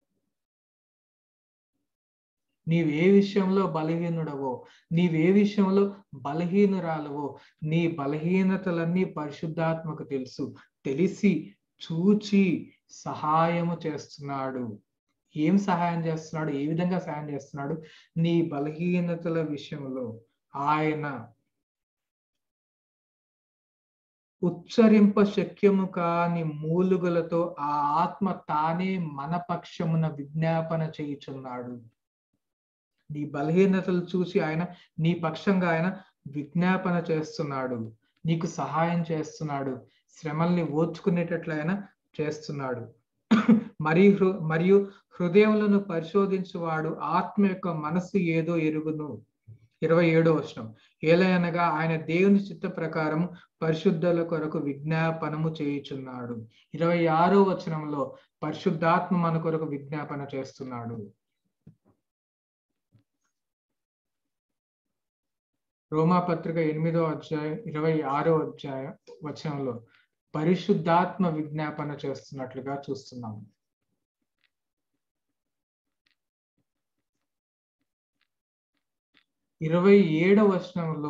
నీవే విషయంలో బలహీనుడవో నీవే విషయంలో బలహీనురాలవో నీ బలహీనతలన్నీ పరిశుద్ధాత్మకు తెలుసు తెలిసి చూచి సహాయము చేస్తున్నాడు ఏం సహాయం చేస్తున్నాడు ఏ విధంగా సహాయం చేస్తున్నాడు నీ బలహీనతల విషయంలో ఆయన ఉచ్చరింప శక్యము కాని మూలుగులతో ఆ ఆత్మ తానే మన పక్షమున విజ్ఞాపన చేయుచున్నాడు నీ బలహీనతలు చూసి ఆయన నీ పక్షంగా ఆయన విజ్ఞాపన చేస్తున్నాడు నీకు సహాయం చేస్తున్నాడు శ్రమల్ని ఓర్చుకునేటట్లు ఆయన చేస్తున్నాడు మరియు మరియు హృదయములను పరిశోధించువాడు ఆత్మ యొక్క మనస్సు ఏదో ఎరుగును ఇరవై ఏడో వచనం ఏలయనగా ఆయన దేవుని చిత్త ప్రకారం పరిశుద్ధుల కొరకు విజ్ఞాపనము చేయుచున్నాడు ఇరవై ఆరో వచనంలో పరిశుద్ధాత్మ మన కొరకు విజ్ఞాపన చేస్తున్నాడు రోమా పత్రిక ఎనిమిదో అధ్యాయం ఇరవై ఆరో అధ్యాయ వచనంలో పరిశుద్ధాత్మ విజ్ఞాపన చేస్తున్నట్లుగా చూస్తున్నాము ఇరవై ఏడవ వచనంలో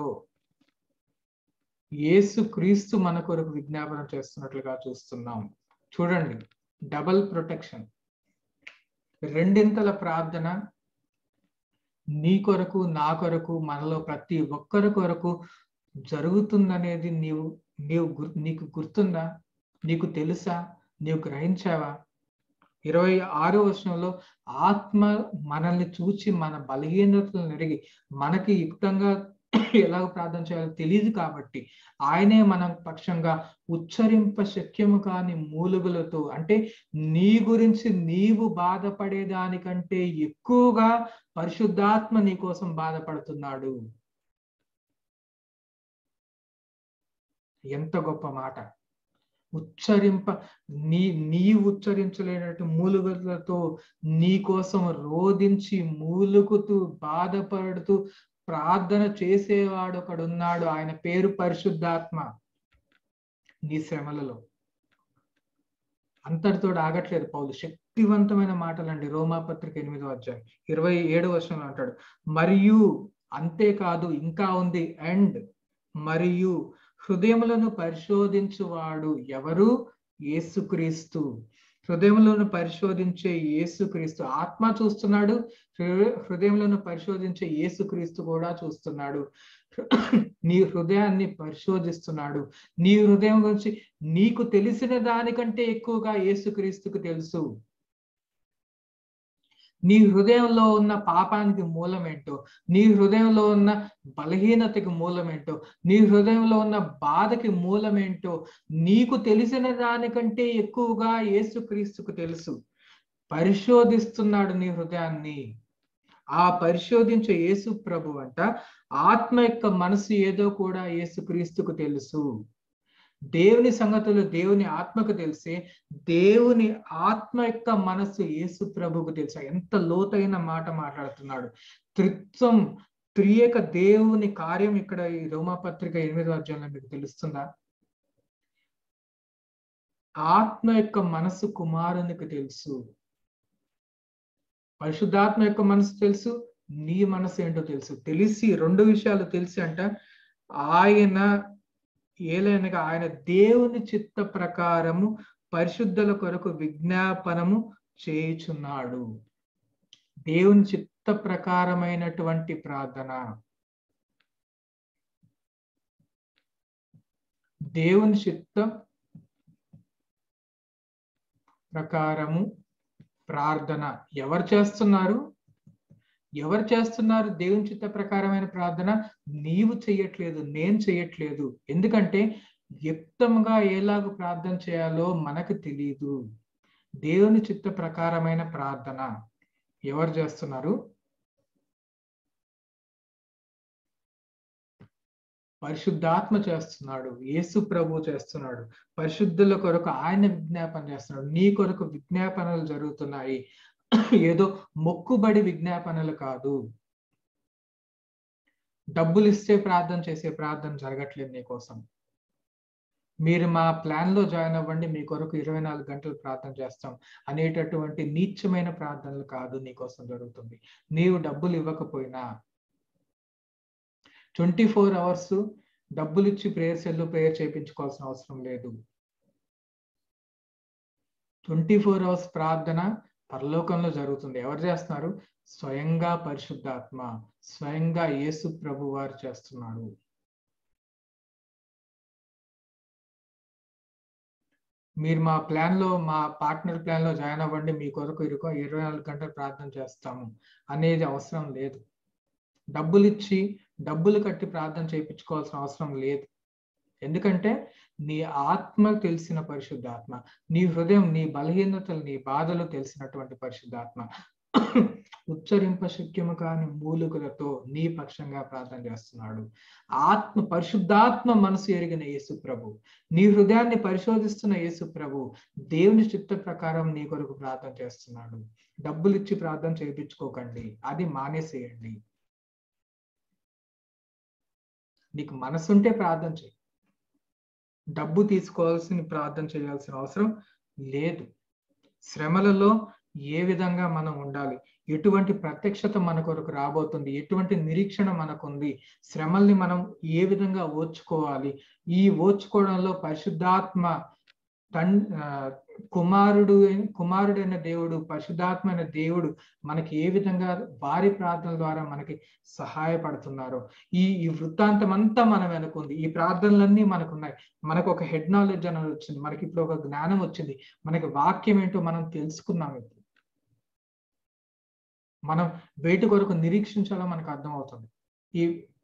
యేసు క్రీస్తు మన కొరకు విజ్ఞాపన చేస్తున్నట్లుగా చూస్తున్నాం చూడండి డబల్ ప్రొటెక్షన్ రెండింతల ప్రార్థన నీ కొరకు నా కొరకు మనలో ప్రతి ఒక్కరి కొరకు జరుగుతుందనేది నీవు నీవు నీకు గుర్తుందా నీకు తెలుసా నీవు గ్రహించావా ఇరవై ఆరో వర్షంలో ఆత్మ మనల్ని చూచి మన బలహీనతలను ఎరిగి మనకి యుక్తంగా ఎలాగ ప్రార్థన చేయాలో తెలియదు కాబట్టి ఆయనే మన పక్షంగా ఉచ్చరింప శక్యము కాని మూలుగులతో అంటే నీ గురించి నీవు బాధపడేదానికంటే ఎక్కువగా పరిశుద్ధాత్మ నీ కోసం బాధపడుతున్నాడు ఎంత గొప్ప మాట ఉచ్చరింప నీ నీ ఉచ్చరించలేనట్టు మూలుగులతో నీ కోసం రోధించి మూలుగుతూ బాధపడుతూ ప్రార్థన చేసేవాడు ఒకడున్నాడు ఆయన పేరు పరిశుద్ధాత్మ నీ శ్రమలలో అంతటితో ఆగట్లేదు పౌలు శక్తివంతమైన మాటలండి రోమాపత్రిక ఎనిమిదో అధ్యాయం ఇరవై ఏడు వర్షంలో అంటాడు మరియు అంతేకాదు ఇంకా ఉంది అండ్ మరియు హృదయములను పరిశోధించువాడు ఎవరు యేసుక్రీస్తు హృదయములను పరిశోధించే యేసుక్రీస్తు ఆత్మ చూస్తున్నాడు హృదయములను పరిశోధించే యేసుక్రీస్తు కూడా చూస్తున్నాడు నీ హృదయాన్ని పరిశోధిస్తున్నాడు నీ హృదయం గురించి నీకు తెలిసిన దానికంటే ఎక్కువగా యేసుక్రీస్తుకు తెలుసు నీ హృదయంలో ఉన్న పాపానికి మూలమేంటో నీ హృదయంలో ఉన్న బలహీనతకి మూలమేంటో నీ హృదయంలో ఉన్న బాధకి మూలమేంటో నీకు తెలిసిన దానికంటే ఎక్కువగా యేసుక్రీస్తుకు తెలుసు పరిశోధిస్తున్నాడు నీ హృదయాన్ని ఆ పరిశోధించే యేసు ప్రభు అంట ఆత్మ యొక్క మనసు ఏదో కూడా యేసుక్రీస్తుకు తెలుసు దేవుని సంగతులు దేవుని ఆత్మకు తెలిసి దేవుని ఆత్మ యొక్క మనస్సు యేసు ప్రభుకు తెలుసా ఎంత లోతైన మాట మాట్లాడుతున్నాడు త్రిత్వం త్రియేక దేవుని కార్యం ఇక్కడ ఈ రోమాపత్రిక ఎనిమిదో అధ్యాయంలో మీకు తెలుస్తుందా ఆత్మ యొక్క మనసు కుమారునికి తెలుసు పరిశుద్ధాత్మ యొక్క మనసు తెలుసు నీ మనసు ఏంటో తెలుసు తెలిసి రెండు విషయాలు తెలిసి అంట ఆయన ఏలైనగా ఆయన దేవుని చిత్త ప్రకారము పరిశుద్ధుల కొరకు విజ్ఞాపనము చేయుచున్నాడు దేవుని చిత్త ప్రకారమైనటువంటి ప్రార్థన దేవుని చిత్త ప్రకారము ప్రార్థన ఎవరు చేస్తున్నారు ఎవరు చేస్తున్నారు దేవుని చిత్త ప్రకారమైన ప్రార్థన నీవు చెయ్యట్లేదు నేను చెయ్యట్లేదు ఎందుకంటే యుక్తంగా ఎలాగ ప్రార్థన చేయాలో మనకు తెలియదు దేవుని చిత్త ప్రకారమైన ప్రార్థన ఎవరు చేస్తున్నారు పరిశుద్ధాత్మ చేస్తున్నాడు యేసు ప్రభు చేస్తున్నాడు పరిశుద్ధుల కొరకు ఆయన విజ్ఞాపన చేస్తున్నాడు నీ కొరకు విజ్ఞాపనలు జరుగుతున్నాయి ఏదో మొక్కుబడి విజ్ఞాపనలు కాదు డబ్బులు ఇస్తే ప్రార్థన చేసే ప్రార్థన జరగట్లేదు నీకోసం మీరు మా ప్లాన్ లో జాయిన్ అవ్వండి మీ కొరకు ఇరవై నాలుగు గంటలు ప్రార్థన చేస్తాం అనేటటువంటి నీచమైన ప్రార్థనలు కాదు నీకోసం జరుగుతుంది నీవు డబ్బులు ఇవ్వకపోయినా ట్వంటీ ఫోర్ అవర్స్ డబ్బులు ఇచ్చి ప్రేయర్ సెల్ ప్రేయర్ చేయించుకోవాల్సిన అవసరం లేదు ట్వంటీ ఫోర్ అవర్స్ ప్రార్థన పరలోకంలో జరుగుతుంది ఎవరు చేస్తున్నారు స్వయంగా పరిశుద్ధాత్మ స్వయంగా యేసు ప్రభు వారు చేస్తున్నారు మీరు మా ప్లాన్ లో మా పార్ట్నర్ ప్లాన్ లో జాయిన్ అవ్వండి మీ కొరకు ఇరుకో ఇరవై నాలుగు గంటలు ప్రార్థన చేస్తాము అనేది అవసరం లేదు డబ్బులు ఇచ్చి డబ్బులు కట్టి ప్రార్థన చేయించుకోవాల్సిన అవసరం లేదు ఎందుకంటే నీ ఆత్మ తెలిసిన పరిశుద్ధాత్మ నీ హృదయం నీ బలహీనతలు నీ బాధలు తెలిసినటువంటి పరిశుద్ధాత్మ ఉచ్చరింప శక్యము కాని మూలుగులతో నీ పక్షంగా ప్రార్థన చేస్తున్నాడు ఆత్మ పరిశుద్ధాత్మ మనసు ఎరిగిన యేసు ప్రభు నీ హృదయాన్ని పరిశోధిస్తున్న యేసు ప్రభు దేవుని చిత్త ప్రకారం నీ కొరకు ప్రార్థన చేస్తున్నాడు డబ్బులు ఇచ్చి ప్రార్థన చేయించుకోకండి అది మానేసేయండి నీకు మనసుంటే ప్రార్థన చేయి డబ్బు తీసుకోవాల్సిన ప్రార్థన చేయాల్సిన అవసరం లేదు శ్రమలలో ఏ విధంగా మనం ఉండాలి ఎటువంటి ప్రత్యక్షత మన కొరకు రాబోతుంది ఎటువంటి నిరీక్షణ మనకుంది శ్రమల్ని మనం ఏ విధంగా ఓర్చుకోవాలి ఈ ఓర్చుకోవడంలో పరిశుద్ధాత్మ తన్ కుమారుడు కుమారుడైన దేవుడు పరిశుద్ధాత్మైన దేవుడు మనకి ఏ విధంగా వారి ప్రార్థనల ద్వారా మనకి సహాయపడుతున్నారు ఈ ఈ వృత్తాంతం అంతా మనం వెనుకుంది ఈ ప్రార్థనలన్నీ మనకు ఉన్నాయి మనకు ఒక హెడ్ నాలెడ్జ్ అనేది వచ్చింది మనకి ఇప్పుడు ఒక జ్ఞానం వచ్చింది మనకి వాక్యం ఏంటో మనం తెలుసుకున్నాం ఇప్పుడు మనం వేటి కొరకు నిరీక్షించాలో మనకు అర్థమవుతుంది ఈ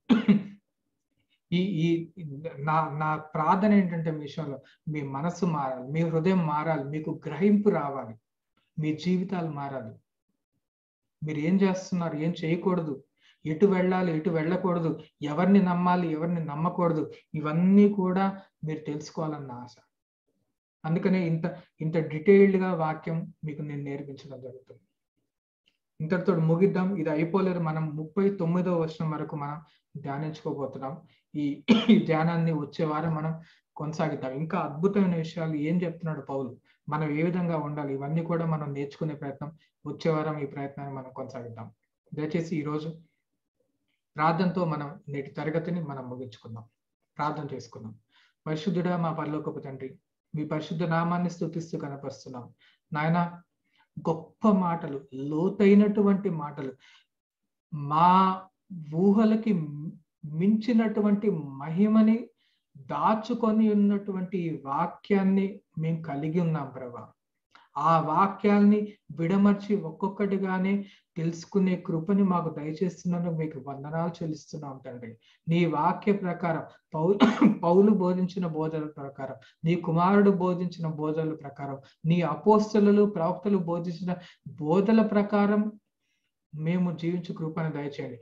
ఈ ఈ నా నా ప్రార్థన ఏంటంటే మీ విషయంలో మీ మనసు మారాలి మీ హృదయం మారాలి మీకు గ్రహింపు రావాలి మీ జీవితాలు మారాలి మీరు ఏం చేస్తున్నారు ఏం చేయకూడదు ఎటు వెళ్ళాలి ఎటు వెళ్ళకూడదు ఎవరిని నమ్మాలి ఎవరిని నమ్మకూడదు ఇవన్నీ కూడా మీరు తెలుసుకోవాలన్న ఆశ అందుకనే ఇంత ఇంత డీటెయిల్డ్గా వాక్యం మీకు నేను నేర్పించడం జరుగుతుంది ఇంతటితో ముగిద్దాం ఇది అయిపోలేదు మనం ముప్పై తొమ్మిదో వర్షం వరకు మనం ధ్యానించుకోబోతున్నాం ఈ ఈ ధ్యానాన్ని వచ్చే వారం మనం కొనసాగిద్దాం ఇంకా అద్భుతమైన విషయాలు ఏం చెప్తున్నాడు పౌలు మనం ఏ విధంగా ఉండాలి ఇవన్నీ కూడా మనం నేర్చుకునే ప్రయత్నం వచ్చే వారం ఈ ప్రయత్నాన్ని మనం కొనసాగిద్దాం దయచేసి ఈరోజు ప్రార్థనతో మనం నేటి తరగతిని మనం ముగించుకుందాం ప్రార్థన చేసుకుందాం పరిశుద్ధుడా మా పరలోకపు తండ్రి మీ పరిశుద్ధ నామాన్ని స్థుతిస్తూ కనపరుస్తున్నాం నాయన గొప్ప మాటలు లోతైనటువంటి మాటలు మా ఊహలకి మించినటువంటి మహిమని దాచుకొని ఉన్నటువంటి వాక్యాన్ని మేము కలిగి ఉన్నాం ప్రభా ఆ వాక్యాల్ని విడమర్చి ఒక్కొక్కటిగానే తెలుసుకునే కృపని మాకు దయచేస్తున్నందుకు మీకు వందనాలు చెల్లిస్తున్నాం తండ్రి నీ వాక్య ప్రకారం పౌ పౌలు బోధించిన బోధల ప్రకారం నీ కుమారుడు బోధించిన బోధల ప్రకారం నీ అపోస్తలు ప్రవక్తలు బోధించిన బోధల ప్రకారం మేము జీవించు కృపను దయచేయండి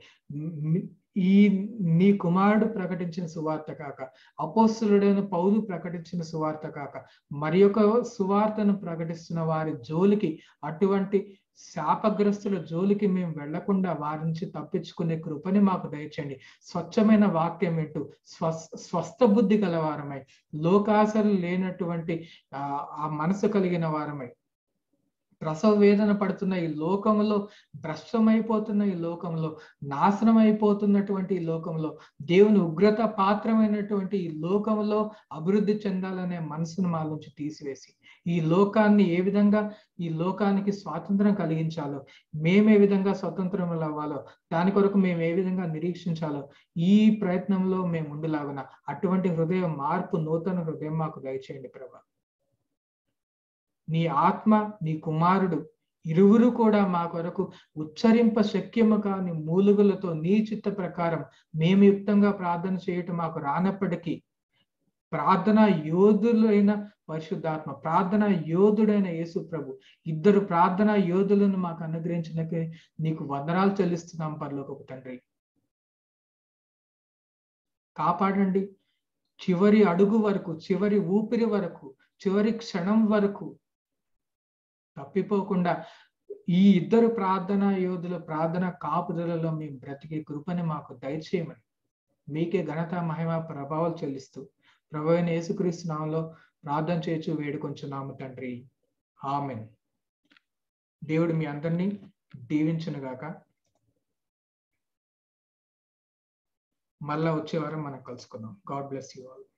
ఈ నీ కుమారుడు ప్రకటించిన సువార్త కాక అపోస్తులుడైన పౌలు ప్రకటించిన సువార్త కాక మరి ఒక సువార్తను ప్రకటిస్తున్న వారి జోలికి అటువంటి శాపగ్రస్తుల జోలికి మేము వెళ్లకుండా వారి నుంచి తప్పించుకునే కృపని మాకు దయచేయండి స్వచ్ఛమైన వాక్యం ఏంటూ స్వ స్వస్థ బుద్ధి గలవారమై లోకాసలు లేనటువంటి ఆ మనసు కలిగిన వారమై ప్రసవ వేదన పడుతున్న ఈ లోకంలో భ్రష్టమైపోతున్న ఈ లోకంలో నాశనం అయిపోతున్నటువంటి ఈ లోకంలో దేవుని ఉగ్రత పాత్రమైనటువంటి ఈ లోకంలో అభివృద్ధి చెందాలనే మనసును మా నుంచి తీసివేసి ఈ లోకాన్ని ఏ విధంగా ఈ లోకానికి స్వాతంత్రం కలిగించాలో మేము ఏ విధంగా స్వతంత్రం అవ్వాలో దాని కొరకు మేము ఏ విధంగా నిరీక్షించాలో ఈ ప్రయత్నంలో మేము ముందులాగున అటువంటి హృదయ మార్పు నూతన హృదయం మాకు దయచేయండి ప్రభా నీ ఆత్మ నీ కుమారుడు ఇరువురు కూడా మా కొరకు ఉచ్చరింప శక్యము కాని మూలుగులతో నీ చిత్త ప్రకారం మేము యుక్తంగా ప్రార్థన చేయటం మాకు రానప్పటికీ ప్రార్థన యోధులైన పరిశుద్ధాత్మ ప్రార్థన యోధుడైన యేసు ప్రభు ఇద్దరు ప్రార్థన యోధులను మాకు అనుగ్రహించినకి నీకు వందనాలు చెల్లిస్తున్నాం పరలోకపు తండ్రి కాపాడండి చివరి అడుగు వరకు చివరి ఊపిరి వరకు చివరి క్షణం వరకు తప్పిపోకుండా ఈ ఇద్దరు ప్రార్థన యోధుల ప్రార్థన కాపుదలలో మేము బ్రతికే కృపని మాకు దయచేయమని మీకే ఘనత మహిమ ప్రభావాలు చెల్లిస్తూ ప్రభు అయిన యేసుక్రీస్తు నామంలో ప్రార్థన చేయొచ్చు వేడుకొంచున్నాము తండ్రి ఆమెన్ దేవుడు మీ అందరినీ దీవించును గాక మళ్ళా వచ్చే వారం మనం కలుసుకుందాం గాడ్ బ్లెస్ యూ ఆల్